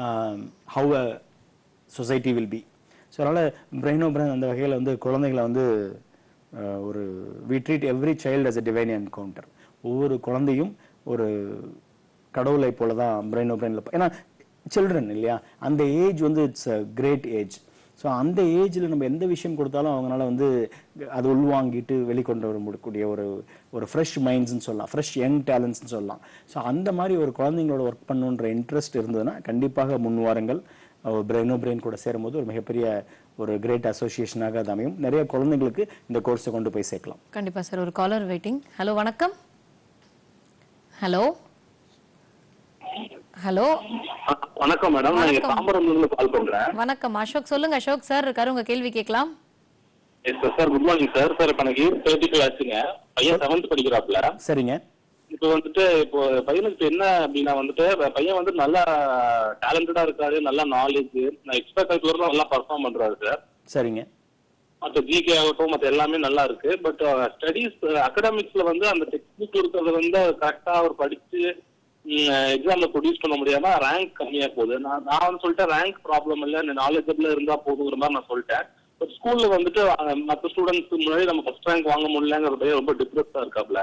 how a society will be so அதனால் பிரெயினோ பிரெயின் அந்த வகையில் வந்து குழந்தைகளை வந்து அஹ், ஒரு we treat every child as a divine encounter ஒவ்வொரு குழந்தையும் ஒரு கடவுளை போல தான் பிரெயினோ பிரெயினில் ஏன்னா சில்ட்ரன் இல்லையா அந்த ஏஜ் வந்து it's a great age so அந்த ஏஜில் நம்ம எந்த விஷயம் கொடுத்தாலும் அவங்களால வந்து அது உள்வாங்கிட்டு வெளிக்கொண்டு வர முடியக்கூடிய ஒரு ஒரு ஃப்ரெஷ் மைண்ட்ஸ்னு சொல்லலாம் ஃப்ரெஷ் யங் டேலண்ட்ஸ்னு சொல்லலாம் ஸோ அந்த மாதிரி ஒரு குழந்தைங்களோட ஒர்க் பண்ணுன்ற இன்ட்ரெஸ்ட் இருந்ததுன்னா கண்டிப்பாக முன் வாருங்கள் பிரெயினோ பிரெயின் கூட சேரும்போது ஒரு மிகப்பெரிய ஒரு கிரேட் அசோசியேஷனாக அது அமையும் நிறைய குழந்தைங்களுக்கு இந்த கோர்ஸை கொண்டு போய் சேர்க்கலாம் கண்டிப்பா சார் ஒரு காலர் வெயிட்டிங் ஹலோ வணக்கம் ஹலோ ஹலோ வணக்கம் மேடம் நான் இங்க வணக்கம். தாம்பரம்ல இருந்து கால் பண்றேன் வணக்கம் அசோக் சொல்லுங்க அசோக் சார் இருக்காரு உங்க கேள்வி கேட்கலாம் sir good morning sir sir இப்ப எனக்கு தேர்ட்டி ஃபைவ் ஆச்சுங்க பையன் செவன்த் படிக்கிறாப்ல சரிங்க இப்போ வந்துட்டு இப்போ பையனுக்கு இப்ப என்ன அப்படின்னா வந்துட்டு இப்ப பையன் வந்து நல்லா டேலண்டடா இருக்காரு நல்ல நாலேஜ் நான் எக்ஸ்ட்ரா கரிக்குலர்லாம் நல்லா பர்ஃபார்ம் பண்றாரு சார் சரிங்க மற்ற ஜிகே ஆகட்டும் மற்ற எல்லாமே நல்லா இருக்கு பட் ஸ்டடீஸ் அகடாமிக்ஸ்ல வந்து அந்த டெக்ஸ்ட் புக் இருக்கிறத வந்து கரெக்டா அவர் படிச்சு எக்ஸாம்ல ப்ரொடியூஸ் பண்ண முடியாம ரேங்க் கம்மியா போகுது நான் நான் வந்து சொல்லிட்டேன் ரேங்க் ப்ராப்ளம் இல்ல நாலேஜபிளா இருந்தா போதுங்கிற மாதிரி நான் சொல்லிட்டேன் பட் ஸ்கூல்ல வந்துட்டு அஹ், மத்த ஸ்டூடெண்ட்ஸ் முன்னாடி நம்ம ஃபர்ஸ்ட் ரேங்க் வாங்க முடியலங்கிற பையன் ரொம்ப டிப்ரெஸ்டா இருக்காப்ல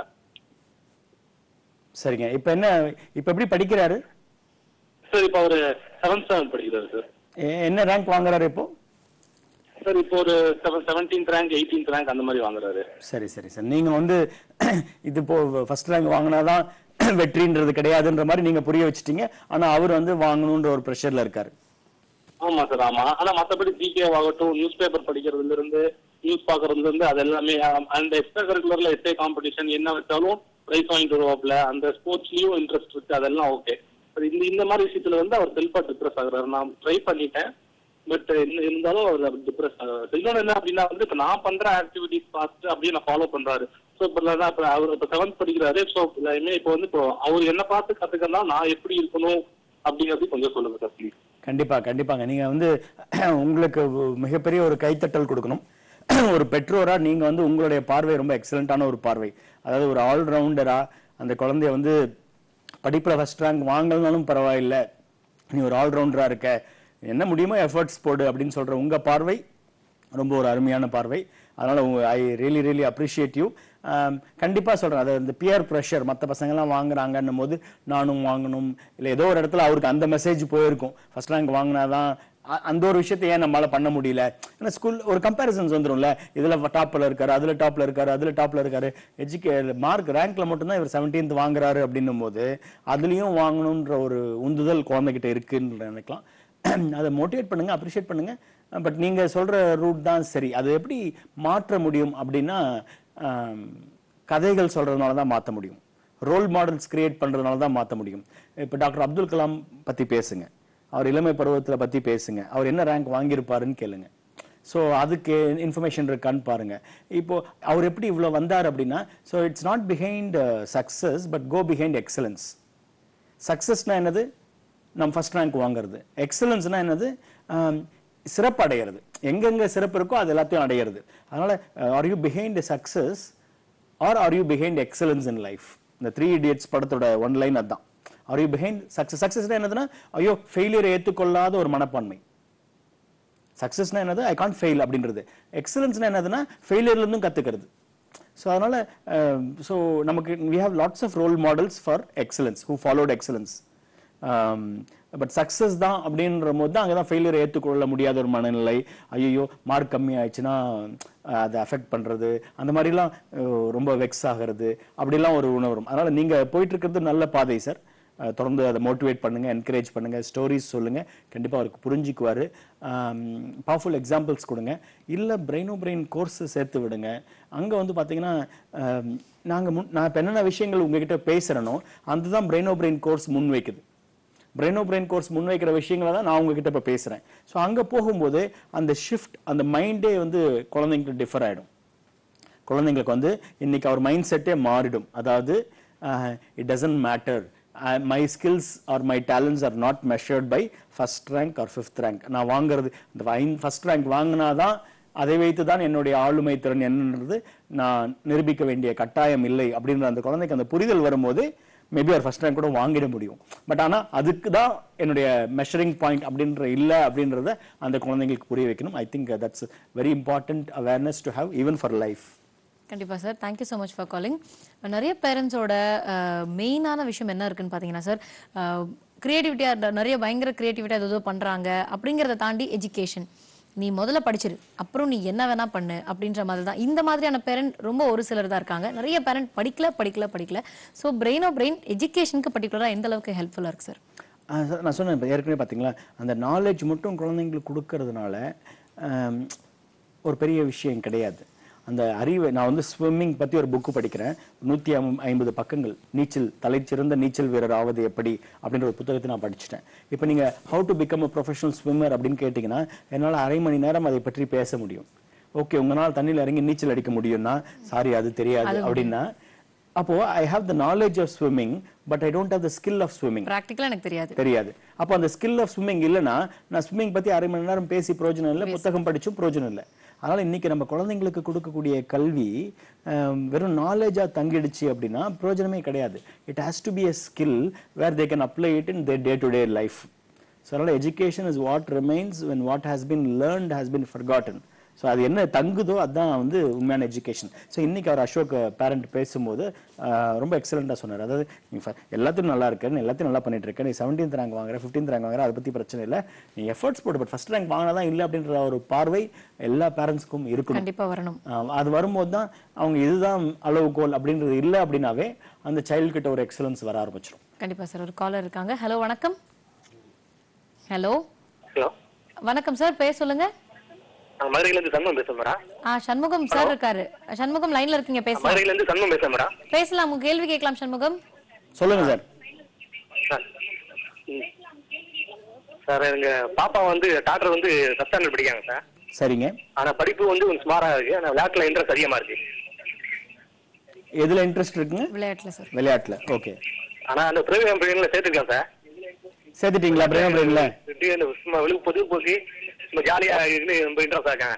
சரிங்க இப்போ என்ன இப்போ எப்படி படிக்கிறாரு சார் இப்போ அவரு செவன்த் ஸ்டாண்டர்ட் படிக்கிறாரு சார் எ- என்ன ரேங்க் வாங்குறாரு இப்போ சார் இப்போ ஒரு செவன்டீன்த் ரேங்க் எயிட்டீன்த் ரேங்க் அந்த மாதிரி வாங்குறாரு சரி சரி சார் நீங்க வந்து இது இப்போ ஃபர்ஸ்ட் ரேங்க் வாங்கினாதான் வெற்றின்றது கிடையாதுன்ற மாதிரி நீங்க புரிய வச்சுட்டீங்க ஆனா அவர் வந்து வாங்கணுன்ற ஒரு ப்ரெஷர்ல இருக்காரு ஆமா சார் ஆமா ஆனா மத்தபடி ஜிகே ஆகட்டும் நியூஸ் பேப்பர் படிக்கிறதுல இருந்து நியூஸ் பாக்குறதுல இருந்து அது எல்லாமே அந்த எக்ஸ்ட்ரா கரிக்குலர்ல எஸ்ஏ காம்படிஷன் என்ன வச்சாலும் பிரைஸ் வாங்கிட்டு வருவாப்ல அந்த ஸ்போர்ட்ஸ்லயும் இன்ட்ரெஸ்ட் இருக்கு அதெல்லாம் ஓகே இந்த இந்த மாதிரி விஷயத்துல வந்து அவர் செல்ஃபா டிப்ரெஸ் ஆகுறாரு நான் ட்ரை பண்ணிட்டேன் பட் இருந்தாலும் அவர் டிப்ரெஸ் ஆகுறாரு இன்னொன்று என்ன அப்படின்னா வந்து இப்ப நான் பண்ற ஆக்டிவிட்டிஸ் பார்த்து அப்படியே நான் ஃபாலோ பண்றாரு ஸோ இப்போ நான் இப்போ அவர் இப்போ செவன்த் படிக்கிறாரு ஸோ இப்போ வந்து இப்போ அவர் என்ன பார்த்து கத்துக்கலாம் நான் எப்படி இருக்கணும் அப்படிங்கிறது கொஞ்சம் சொல்லுங்க சார் ப்ளீஸ் கண்டிப்பா கண்டிப்பாங்க நீங்க வந்து உங்களுக்கு மிகப்பெரிய ஒரு கைத்தட்டல் கொடுக்கணும் ஒரு பெற்றோரா நீங்க வந்து உங்களுடைய பார்வை ரொம்ப எக்ஸலண்டான ஒரு பார்வை அதாவது ஒரு ஆல்ரவுண்டரா அந்த குழந்தைய வந்து படிப்புல ஃபர்ஸ்ட் ரேங்க் வாங்கலனாலும் பரவாயில்ல நீ ஒரு ஆல்ரவுண்டரா இருக்க என்ன முடியுமோ எஃபர்ட்ஸ் போடு அப்படின்னு சொல்ற உங்க பார்வை ரொம்ப ஒரு அருமையான பார்வை அதனால I really really appreciate you கண்டிப்பா சொல்றேன் அது இந்த பியர் ப்ரெஷர் மற்ற பசங்க எல்லாம் வாங்குறாங்கன்னும் போது நானும் வாங்கணும் இல்ல ஏதோ ஒரு இடத்துல அவருக்கு அந்த மெசேஜ் போயிருக்கும் ஃபர்ஸ்ட் ரேங்க் வாங்கினாதான் அ- அந்த ஒரு விஷயத்தை ஏன் நம்மளால பண்ண முடியல ஏன்னா ஸ்கூல் ஒரு கம்பேரிசன்ஸ் வந்துரும்ல இதுல டாப்ல இருக்காரு அதுல டாப்ல இருக்காரு அதுல டாப்ல இருக்காரு எஜுகே மார்க் ரேங்க்ல மட்டும்தான் இவர் 17th வாங்குறாரு அப்படின்னும் போது அதுலயும் வாங்கணும்ன்ற ஒரு உந்துதல் குழந்தைகிட்ட இருக்குன்னு நினைக்கலாம் அதை மோட்டிவேட் பண்ணுங்க அப்ரிஷியேட் பண்ணுங்க பட் நீங்க சொல்ற ரூட் தான் சரி அது எப்படி மாற்ற முடியும் அப்படின்னா ஆம், கதைகள் சொல்றதுனால தான் மாற்ற முடியும் ரோல் மாடல்ஸ் கிரியேட் பண்றதுனால தான் மாற்ற முடியும் இப்போ டாக்டர் அப்துல் கலாம் பத்தி பேசுங்க அவர் இளமை பருவத்துல பத்தி பேசுங்க அவர் என்ன ரேங்க் வாங்கியிருப்பாருன்னு கேளுங்க ஸோ அதுக்கு இன்ஃபர்மேஷன் இருக்கான்னு பாருங்க இப்போ அவர் எப்படி இவ்வளோ வந்தார் அப்படின்னா so it's not behind success but go behind excellence சக்ஸஸ்னா என்னது நம்ம ஃபர்ஸ்ட் ரேங்க் வாங்குறது எக்ஸலன்ஸ்னா என்னது ஆம், சிறப்பு அடையிறது எங்கெங்க சிறப்பு இருக்கோ அது எல்லாத்தையும் அடையிறது அதனால are you behind success are are you behind excellence in life இந்த த்ரீ இடியட்ஸ் படத்தோட ஒன் லைன் அதான் ஆர் யூ பிஹைண்ட் சக்ஸஸ் சக்ஸஸ்னா என்னதுன்னா ஐயோ ஃபெயிலியரை ஏற்றுக்கொள்ளாத ஒரு மனப்பான்மை சக்ஸஸ்னா என்னது ஐ கான்ட் ஃபெயில் அப்படின்றது எக்ஸலன்ஸ்னா என்னதுன்னா ஃபெயிலியர்ல இருந்தும் கத்துக்கிறது ஸோ அதனால ஸோ நமக்கு we have lots of role models for excellence who followed excellence but success தான் அப்படின்ற போது தான் அங்கே தான் ஃபெயிலியர் ஏற்றுக்கொள்ள முடியாத ஒரு மனநிலை ஐயோ மார்க் கம்மி ஆயிடுச்சுன்னா அஹ், அதை அஃபெக்ட் பண்ணுறது அந்த மாதிரிலாம் அஹ், ரொம்ப வெக்ஸ் ஆகிறது அப்படிலாம் ஒரு உணர்வு வரும் அதனால் நீங்கள் போயிட்டு இருக்கிறது நல்ல பாதை சார் அஹ் தொடர்ந்து அதை மோட்டிவேட் பண்ணுங்க என்கரேஜ் பண்ணுங்க ஸ்டோரிஸ் சொல்லுங்க கண்டிப்பா அவருக்கு புரிஞ்சுக்குவாரு பவர்ஃபுல் எக்ஸாம்பிள்ஸ் கொடுங்க இல்ல பிரெயினோ பிரெயின் கோர்ஸ் சேர்த்து விடுங்க அங்க வந்து பாத்தீங்கன்னா ஆம், நாங்க முன் நான் இப்ப என்னென்ன விஷயங்கள் உங்ககிட்ட பேசுறேனோ அந்த தான் பிரெயினோ பிரெயின் கோர்ஸ் முன் வைக்குது பிரெயினோ பிரெயின் கோர்ஸ் முன்வைக்கிற விஷயங்களை தான் நான் உங்ககிட்ட இப்போ பேசுறேன் ஸோ அங்க போகும்போது அந்த ஷிஃப்ட் அந்த மைண்டே வந்து குழந்தைங்களுக்கு டிஃபர் ஆயிடும் குழந்தைங்களுக்கு வந்து இன்னைக்கு அவர் மைண்ட் செட்டே மாறிடும் அதாவது it doesn't matter my skills or my talents are not measured by first rank or fifth rank நான் வாங்குறது இந்த ஃபர்ஸ்ட் ரேங்க் வாங்கினாதான் அதை வைத்து தான் என்னுடைய ஆளுமை திறன் என்னன்றது நான் நிரூபிக்க வேண்டிய கட்டாயம் இல்லை அப்படின்ற அந்த குழந்தைக்கு அந்த புரிதல் வரும்போது மேபி அவர் ஃபர்ஸ்ட் ரேங்க் கூட வாங்கிட முடியும் பட் ஆனா அதுக்கு தான் என்னுடைய மெஷரிங் பாயிண்ட் அப்படின்ற இல்லை அப்படின்றத அந்த குழந்தைங்களுக்கு புரிய வைக்கணும் I think that's very important awareness to have even for life கண்டிப்பா sir thank you so much for calling நிறைய பேரண்ட்ஸோட மெயினான விஷயம் என்ன இருக்குன்னு பார்த்தீங்கன்னா சார் கிரியேட்டிவிட்டியாக நிறைய பயங்கர கிரியேட்டிவிட்டியாக ஏதோ பண்றாங்க அப்படிங்கிறத தாண்டி எஜுகேஷன் நீ முதல்ல படிச்சிரு அப்புறம் நீ என்ன வேணா பண்ணு அப்படின்ற மாதிரி தான் இந்த மாதிரியான பேரண்ட் ரொம்ப ஒரு சிலர் தான் இருக்காங்க நிறைய பேரண்ட் படிக்கல படிக்கல படிக்கல ஸோ பிரெயின் ஆஃப் பிரெயின் எஜுகேஷனுக்கு பர்டிகுலராக எந்த அளவுக்கு ஹெல்ப்ஃபுல்லாக இருக்கு சார் ஆ, சார், நான் சொன்னேன் இப்போ ஏற்கனவே பார்த்தீங்களா அந்த நாலேஜ் மட்டும் குழந்தைங்களுக்கு கொடுக்கறதுனால ஆம், ஒரு பெரிய விஷயம் கிடையாது அந்த அறிவை நான் வந்து ஸ்விம்மிங் பற்றி ஒரு புக்கு படிக்கிறேன் நூற்றி ஐம்பது பக்கங்கள் நீச்சல் தலைச்சிறந்த நீச்சல் வீரர் ஆவது எப்படி அப்படின்ற ஒரு புத்தகத்தை நான் படிச்சிட்டேன் இப்போ நீங்கள் how to become a professional swimmer அப்படின்னு கேட்டிங்கன்னா என்னால் அரை மணி நேரம் அதை பற்றி பேச முடியும் ஓகே உங்களால் தண்ணியில் இறங்கி நீச்சல் அடிக்க முடியும்னா சாரி அது தெரியாது அப்படின்னா அப்போ I have the knowledge of swimming but I don't have the skill of swimming ப்ராக்டிக்கலாக எனக்கு தெரியாது தெரியாது அப்போ அந்த ஸ்கில் ஆஃப் ஸ்விம்மிங் இல்லைன்னா நான் ஸ்விம்மிங் பத்தி அரை மணி நேரம் பேசி பிரயோஜனம் இல்லை புத்தகம் படிச்சும் பிரயோஜனம் இல்லை அதனால இன்னைக்கு நம்ம குழந்தைங்களுக்கு கொடுக்கக்கூடிய கல்வி ஆம், வெறும் நாலேஜா தங்கிடுச்சு அப்படின்னா பிரயோஜனமே கிடையாது it has to be a skill where they can apply it in their day to day life so அதனால education is what remains when what has been learned has been forgotten ஸோ அது என்ன தங்குதோ அதுதான் வந்து உண்மையான எஜுகேஷன் ஸோ இன்னைக்கு அவர் Ashok parent பேசும்போது ஆஹ், ரொம்ப எக்ஸலண்ட்டாக சொன்னார் அதாவது நீ ஃப- எல்லாத்தையும் நல்லா இருக்க நீ எல்லாத்தையும் நல்லா பண்ணிட்டு இருக்க நீ செவன்டீன்த் ரேங்க் வாங்குற ஃபிஃப்டீன்த் ரேங்க் வாங்குற அதை பற்றி பிரச்சனை இல்லை நீ எஃபர்ட்ஸ் போட்டு பட் ஃபர்ஸ்ட் ரேங்க் வாங்கினா தான் இல்லை அப்படின்ற ஒரு பார்வை எல்லா பேரண்ட்ஸ்க்கும் இருக்கணும் கண்டிப்பா வரணும் ஆஹ், அது வரும்போது தான் அவங்க இதுதான் அளவுகோல் அப்படின்றது இல்லை அப்படின்னாவே அந்த சைல்டு கிட்ட ஒரு எக்ஸலன்ஸ் வர ஆரம்பிச்சிடும் கண்டிப்பா சார் ஒரு காலர் இருக்காங்க ஹலோ வணக்கம் ஹலோ ஹலோ வணக்கம் சார் பேர் சொல்லுங்க நான் மதுரையில இருந்து சண்முகம் பேசுறேன் மேடம் ஆ சண்முகம் சார் இருக்காரு சண்முகம் லைன்ல இருக்கீங்க பேசலாம் மதுரையில இருந்து சண்முகம் பேசுறேன் மேடம் பேசலாம் உங்க கேள்வி கேட்கலாம் சண்முகம் சொல்லுங்க சார் சார் ம். சார் எங்க பாப்பா வந்து டாக்டர் வந்து ஃபர்ஸ்ட் ஸ்டாண்டர்ட் படிக்காங்க சார் சரிங்க ஆனா படிப்பு வந்து கொஞ்சம் ஸ்மாரா இருக்கு ஆனா விளையாட்டுல இன்ட்ரெஸ்ட் அதிகமா இருக்கு எதுல இன்ட்ரெஸ்ட் இருக்குங்க விளையாட்டுல சார் விளையாட்டுல ஓகே ஆனா அந்த பிரைவேட் கம்பெனில சேர்த்துருக்கேன் சார் சேர்த்துட்டீங்களா பிரேம் பிரேம்ல இப்படி அந்த சும்மா விழுப்பு பொது போக்கு சும்மா ஜாலியா இருந்து ரொம்ப இன்ட்ரெஸ்ட் இருக்காங்க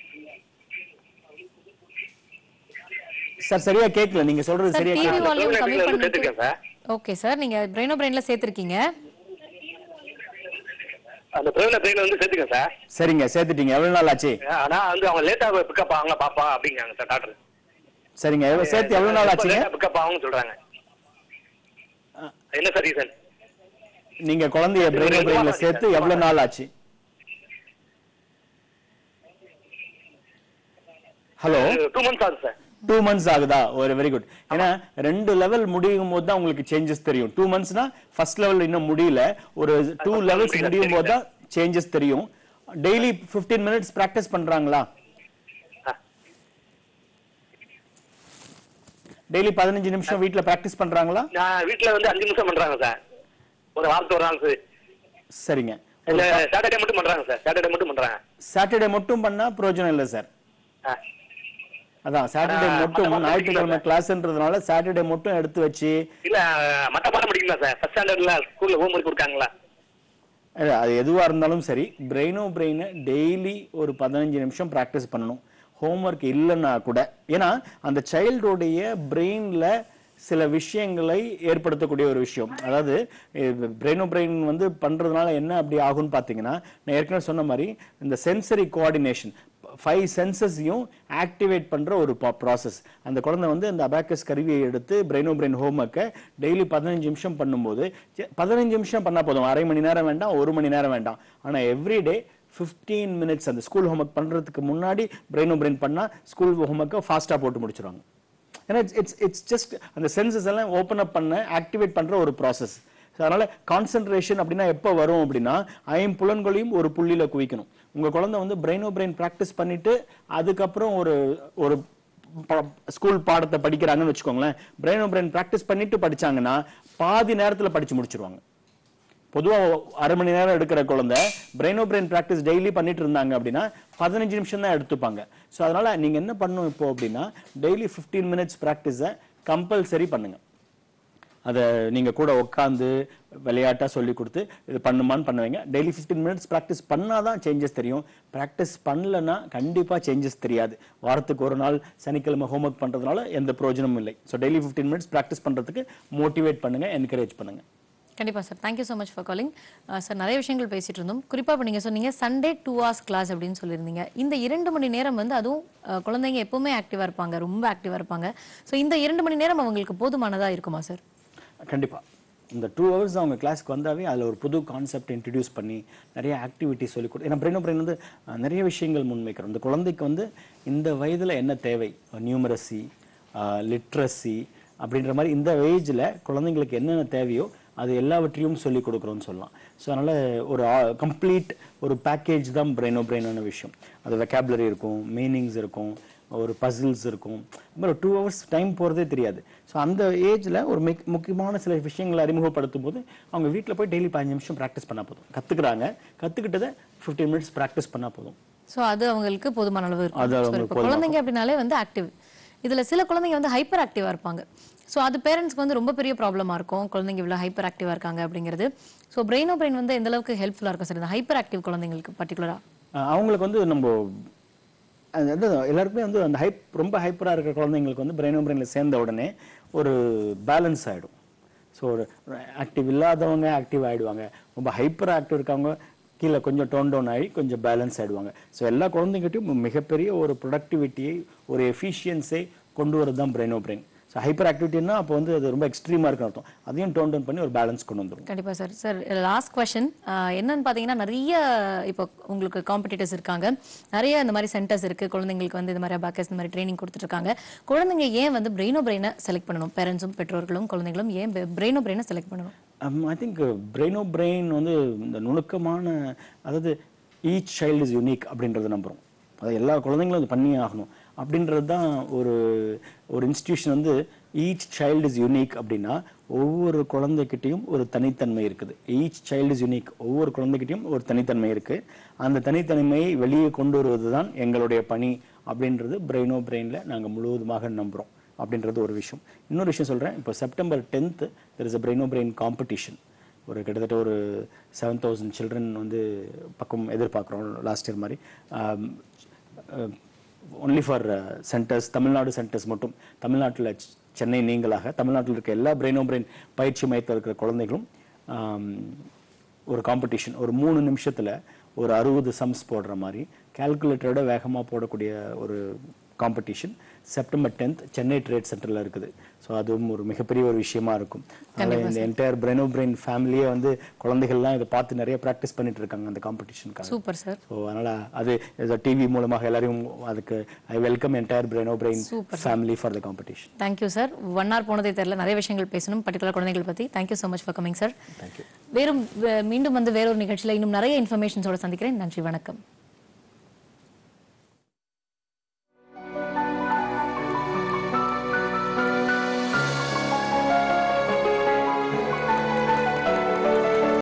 சார் சரியா கேட்கல நீங்க சொல்றது சார் சரியா டிவி கேட்கல வால்யூம் பிரேம் கம்மி கம்பெனில வந்து பண்ணிட்டு சேர்த்துருக்கேன் சார் ஓகே சார் நீங்க பிரெயினோ பிரெயின்ல சேர்த்திருக்கீங்க அந்த பிரைவேட் பிரெயின் வந்து சேர்த்துக்கேன் சார் சரிங்க சேர்த்துட்டீங்க எவ்வளவு நாள் ஆச்சு ஆனா வந்து அவங்க லேட்டா பிக்கப் ஆகலாம் பாப்பா அப்படிங்காங்க சார் டாக்டர் சரிங்க எவ்வளவு சேர்த்து எவ்வளவு நாள் ஆச்சுங்க பிக்கப் ஆகும்னு சொல்றாங்க என்ன சார் ரீசன் நீங்க குழந்தைய பிரெயின் ரெண்டு பிரெயின்ல மாசம் சேர்த்து ஆச்சு. எவ்வளவு நாள் ஆச்சு ஹலோ டூ மந்த்ஸ் ஆகுது சார் டூ மந்த்ஸ் ஆகுதா ஒரு வெரி குட் ஏன்னா ரெண்டு லெவல் முடியும் போது தான் உங்களுக்கு சேஞ்சஸ் தெரியும் டூ மந்த்ஸ்னா ஃபர்ஸ்ட் லெவல் இன்னும் முடியல ஒரு டூ லெவல்ஸ் முடியல, முடியும் போது சரிங்க தான் சேஞ்சஸ் தெரியும் டெய்லி 15 மினிட்ஸ் பிராக்டிஸ் பண்றாங்களா ஆ. டெய்லி பதினஞ்சு நிமிஷம் வீட்ல பிராக்டிஸ் பண்றாங்களா நான் வீட்ல வந்து அஞ்சு நிமிஷம் பண்றாங்க சார் ஒரு வாரத்துக்கு ஒரு நாள் சார் சரிங்க இல்ல சாட்டர்டே மட்டும் பண்றாங்க சார் சாட்டர்டே மட்டும் பண்றாங்க சாட்டர்டே மட்டும் பண்ணா பிரயோஜனம் இல்லை சார் ஆ. அதான் சாட்டர்டே ஆ, மட்டும் மத்த ஞாயிற்றுக்கிழமை கிளாஸ்ன்றதுனால சாட்டர்டே மட்டும் எடுத்து வச்சு இல்ல மத்த பாடம் படிக்கல சார் ஃபர்ஸ்ட் ஸ்டாண்டர்ட்ல ஸ்கூல்ல ஹோம் ஒர்க் கொடுக்காங்களா இல்ல, அது எதுவா இருந்தாலும் சரி பிரெயினோ பிரெயினை டெய்லி ஒரு பதினஞ்சு நிமிஷம் ப்ராக்டிஸ் பண்ணணும் ஹோம்ஒர்க் இல்லைன்னா கூட ஏன்னா அந்த சைல்டோடைய பிரெயின்ல சில விஷயங்களை ஏற்படுத்தக்கூடிய ஒரு விஷயம் அதாவது பிரெயினோ பிரெயின் வந்து பண்றதுனால என்ன அப்படி ஆகும்னு பார்த்தீங்கன்னா நான் ஏற்கனவே சொன்ன மாதிரி இந்த சென்சரி கோஆர்டினேஷன் ஃபைவ் சென்சஸையும் ஆக்டிவேட் பண்ற ஒரு ப்ராசஸ் அந்த குழந்தை வந்து அந்த அபாக்கஸ் கருவியை எடுத்து பிரெயினோ பிரெயின் ஹோம்ஒர்க்கை டெய்லி பதினஞ்சு நிமிஷம் பண்ணும்போது சே- பதினஞ்சு நிமிஷம் பண்ணா போதும் அரை மணி நேரம் வேண்டாம் ஒரு மணி நேரம் வேண்டாம் ஆனா எவ்ரிடே 15 மினிட்ஸ் அந்த ஸ்கூல் ஹோம்ஒர்க் பண்றதுக்கு முன்னாடி பிரெயினோ பிரெயின் பண்ணா ஸ்கூல் ஹோம்ஒர்க்கை ஃபாஸ்டா போட்டு முடிச்சிருவாங்க ஏன்னா இட்ஸ் இட்ஸ் ஜஸ்ட் அந்த சென்சஸ் எல்லாம் ஓப்பன் அப் பண்ண ஆக்டிவேட் பண்ற ஒரு ப்ராசஸ் அதனால கான்சென்ட்ரேஷன் அப்படின்னா எப்போ வரும் அப்படின்னா ஐம்புலன்களையும் ஒரு புள்ளியில குவிக்கணும் உங்க குழந்தை வந்து பிரெயினோ பிரெயின் ப்ராக்டிஸ் பண்ணிட்டு அதுக்கப்புறம் ஒரு ஒரு ஸ்கூல் பாடத்தை படிக்கிறாங்கன்னு வச்சுக்கோங்களேன் பிரெயினோ பிரெயின் ப்ராக்டிஸ் பண்ணிட்டு படிச்சாங்கன்னா பாதி நேரத்துல படிச்சு முடிச்சிருவாங்க பொதுவா அரை மணி நேரம் எடுக்கிற குழந்தை பிரெயினோ பிரெயின் ப்ராக்டிஸ் டெய்லி பண்ணிட்டு இருந்தாங்க அப்படின்னா பதினஞ்சு நிமிஷம் தான் எடுத்துப்பாங்க ஸோ அதனால நீங்க என்ன பண்ணணும் இப்போ அப்படின்னா டெய்லி 15 மினிட்ஸ் ப்ராக்டிஸை கம்பல்சரி பண்ணுங்க அதை நீங்க கூட உட்காந்து விளையாட்டா சொல்லி கொடுத்து இது பண்ணுமான்னு பண்ணுவீங்க டெய்லி 15 மினிட்ஸ் ப்ராக்டிஸ் பண்ணாதான் சேஞ்சஸ் தெரியும் ப்ராக்டிஸ் பண்ணலன்னா கண்டிப்பா சேஞ்சஸ் தெரியாது வாரத்துக்கு ஒரு நாள் சனிக்கிழமை ஹோம்ஒர்க் பண்றதுனால எந்த பிரயோஜனமும் இல்லை ஸோ டெய்லி 15 மினிட்ஸ் ப்ராக்டிஸ் பண்றதுக்கு மோட்டிவேட் பண்ணுங்க என்கரேஜ் பண்ணுங்க கண்டிப்பா sir thank you so much for calling sir நிறைய விஷயங்கள் பேசிட்டு இருந்தோம் குறிப்பா இப்போ நீங்க சொன்னீங்க சண்டே டூ ஹவர்ஸ் கிளாஸ் அப்படின்னு சொல்லியிருந்தீங்க இந்த இரண்டு மணி நேரம் வந்து அதுவும் அஹ், குழந்தைங்க எப்பவுமே ஆக்டிவா இருப்பாங்க ரொம்ப ஆக்டிவா இருப்பாங்க ஸோ இந்த இரண்டு மணி நேரம் அவங்களுக்கு போதுமானதா இருக்குமா சார் கண்டிப்பா இந்த டூ ஹவர்ஸ் அவங்க கிளாஸ்க்கு வந்தாவே அதில் ஒரு புது கான்செப்ட் இன்ட்ரடியூஸ் பண்ணி நிறைய ஆக்டிவிட்டி சொல்லி கொடு ஏன்னா பிரெயின் பிரெயின் வந்து அஹ், நிறைய விஷயங்கள் முன்வைக்கிறோம் இந்த குழந்தைக்கு வந்து இந்த வயதில் என்ன தேவை நியூமரசி லிட்ரஸி அப்படின்ற மாதிரி இந்த ஏஜில் குழந்தைங்களுக்கு என்னென்ன தேவையோ அது எல்லாவற்றையும் சொல்லி கொடுக்குறோம்னு சொல்லலாம் ஸோ அதனால் ஒரு கம்ப்ளீட் ஒரு பேக்கேஜ் தான் பிரெயினோ பிரெயினான விஷயம் அது வெக்காபுலரி இருக்கும் மீனிங்ஸ் இருக்கும் ஒரு பசில்ஸ் இருக்கும் இந்த மாதிரி டூ ஹவர்ஸ் டைம் போகிறதே தெரியாது ஸோ அந்த ஏஜில் ஒரு மிக் முக்கியமான சில விஷயங்களை அறிமுகப்படுத்தும் போது அவங்க வீட்டில் போய் டெய்லி பதினஞ்சு நிமிஷம் ப்ராக்டிஸ் பண்ணால் போதும் கற்றுக்குறாங்க கற்றுக்கிட்டதை ஃபிஃப்டீன் மினிட்ஸ் ப்ராக்டிஸ் பண்ணால் போதும் ஸோ அது அவங்களுக்கு போதுமான அளவு இருக்கும் அது So, அவங்களுக்கு இப்போ குழந்தைங்க அப்படின்னாலே வந்து ஆக்டிவ் இதுல சில குழந்தைங்க வந்து ஹைப்பர் ஆக்டிவா இருப்பாங்க ஸோ அது பேரண்ட்ஸ்க்கு வந்து ரொம்ப பெரிய ப்ராப்ளமா இருக்கும் குழந்தைங்க இவ்வளவு ஹைப்பர் ஆக்டிவா இருக்காங்க அப்படிங்கிறது ஸோ பிரெயினோ பிரெயின் வந்து எந்த அளவுக்கு ஹெல்ப்ஃபுல்லா இருக்கும் சார் இந்த ஹைப்பர் ஆக்டிவ் குழந்தைங்களுக்கு பர்டிகுலரா அஹ் அவங்களுக்கு வந்து நம்ம அது வந்து எல்லாருக்குமே வந்து அந்த ஹைப் ரொம்ப ஹைப்பராக இருக்கிற குழந்தைங்களுக்கு வந்து பிரெயின் பிரெயினில் சேர்ந்த உடனே ஒரு பேலன்ஸ் ஆகிடும் ஸோ ஒரு ஆக்டிவ் இல்லாதவங்க ஆக்டிவ் ஆகிடுவாங்க ரொம்ப ஹைப்பர் ஆக்டிவ் இருக்கவங்க கீழே கொஞ்சம் டோன் டவுன் ஆகி கொஞ்சம் பேலன்ஸ் ஆகிடுவாங்க ஸோ எல்லா குழந்தைங்கிட்டையும் மிகப்பெரிய ஒரு ப்ரொடக்டிவிட்டியை ஒரு எஃபிஷியன்ஸை கொண்டு வரது தான் பிரெயினோ பிரெயின் ஸோ ஹைப்பர் ஆக்டிவிட்டின்னா அப்போ வந்து அது ரொம்ப எக்ஸ்ட்ரீமாக இருக்குன்னு அர்த்தம் அதையும் டோன் டவுன் பண்ணி ஒரு பேலன்ஸ் கொண்டு வந்துடும் கண்டிப்பா சார் சார் லாஸ்ட் கொஸ்டின் என்னன்னு பாத்தீங்கன்னா நிறைய இப்போ உங்களுக்கு காம்படிட்டர்ஸ் இருக்காங்க நிறைய இந்த மாதிரி சென்டர்ஸ் இருக்கு குழந்தைங்களுக்கு வந்து இந்த மாதிரி அபாக்கஸ் இந்த மாதிரி ட்ரைனிங் கொடுத்துட்டு இருக்காங்க குழந்தைங்க ஏன் வந்து பிரெயினோ பிரெயினை செலக்ட் பண்ணணும் பேரண்ட்ஸும் பெற்றோர்களும் குழந்தைகளும் ஏன் பிரெயினோ பிரெயினை செலக்ட் பண்ணணும் ஐ திங்க் பிரெயினோ பிரெயின் வந்து இந்த நுணுக்கமான அதாவது ஈச் சைல்டு இஸ் யூனிக் அப்படின்றத நம்புகிறோம் அது எல்லா குழந்தைங்களும் அது பண்ணியே ஆகணும் அப்படின்றது தான் ஒரு ஒரு இன்ஸ்டிடியூஷன் வந்து ஈச் சைல்டு இஸ் யூனிக் அப்படின்னா ஒவ்வொரு குழந்தைகிட்டையும் ஒரு தனித்தன்மை இருக்குது ஈச் சைல்டு இஸ் யூனிக் ஒவ்வொரு குழந்தைகிட்டையும் ஒரு தனித்தன்மை இருக்கு அந்த தனித்தன்மையை வெளியே கொண்டு வருவது தான் எங்களுடைய பணி அப்படின்றது பிரெயினோ பிரெயினில் நாங்கள் முழுவதுமாக நம்புகிறோம் அப்படின்றது ஒரு விஷயம் இன்னொரு விஷயம் சொல்கிறேன் இப்போ September tenth there is a Brainobrain competition ஒரு கிட்டத்தட்ட ஒரு செவன் தௌசண்ட் சில்ட்ரன் வந்து பக்கம் எதிர்பார்க்குறோம் லாஸ்ட் இயர் மாதிரி only for centres Tamil Nadu centres மட்டும் தமிழ்நாட்டில் சென்னை நீங்களாக தமிழ்நாட்டில் இருக்க எல்லா பிரெயினோ பிரெயின் பயிற்சி மையத்தில் இருக்கிற குழந்தைகளும் ஆம், ஒரு காம்படிஷன் ஒரு மூணு நிமிஷத்தில் ஒரு அறுபது சம்ஸ் போடுற மாதிரி கால்குலேட்டரோட வேகமாக போடக்கூடிய ஒரு competition September tenth Chennai trade சென்டரில் இருக்குது ஸோ அதுவும் ஒரு மிகப்பெரிய ஒரு விஷயமா இருக்கும் அதனால இந்த என்டையர் பிரெனோ பிரெயின் ஃபேமிலியே வந்து குழந்தைகள்லாம் இதை பார்த்து நிறைய ப்ராக்டிஸ் பண்ணிட்டு இருக்காங்க அந்த காம்படிஷனுக்காக சூப்பர் சார் ஸோ அதனால அது டிவி மூலமாக எல்லாரையும் அதுக்கு I welcome entire Brainobrain family for the competition thank you sir one hour போனதே தெரியல நிறைய விஷயங்கள் பேசணும் பர்டிகுலர் குழந்தைகள் பத்தி thank you so much for coming sir thank you வேறும் வே- மீண்டும் வந்து வேறொரு நிகழ்ச்சியில இன்னும் நிறைய இன்ஃபர்மேஷன்ஸோட சந்திக்கிறேன் நன்றி வணக்கம்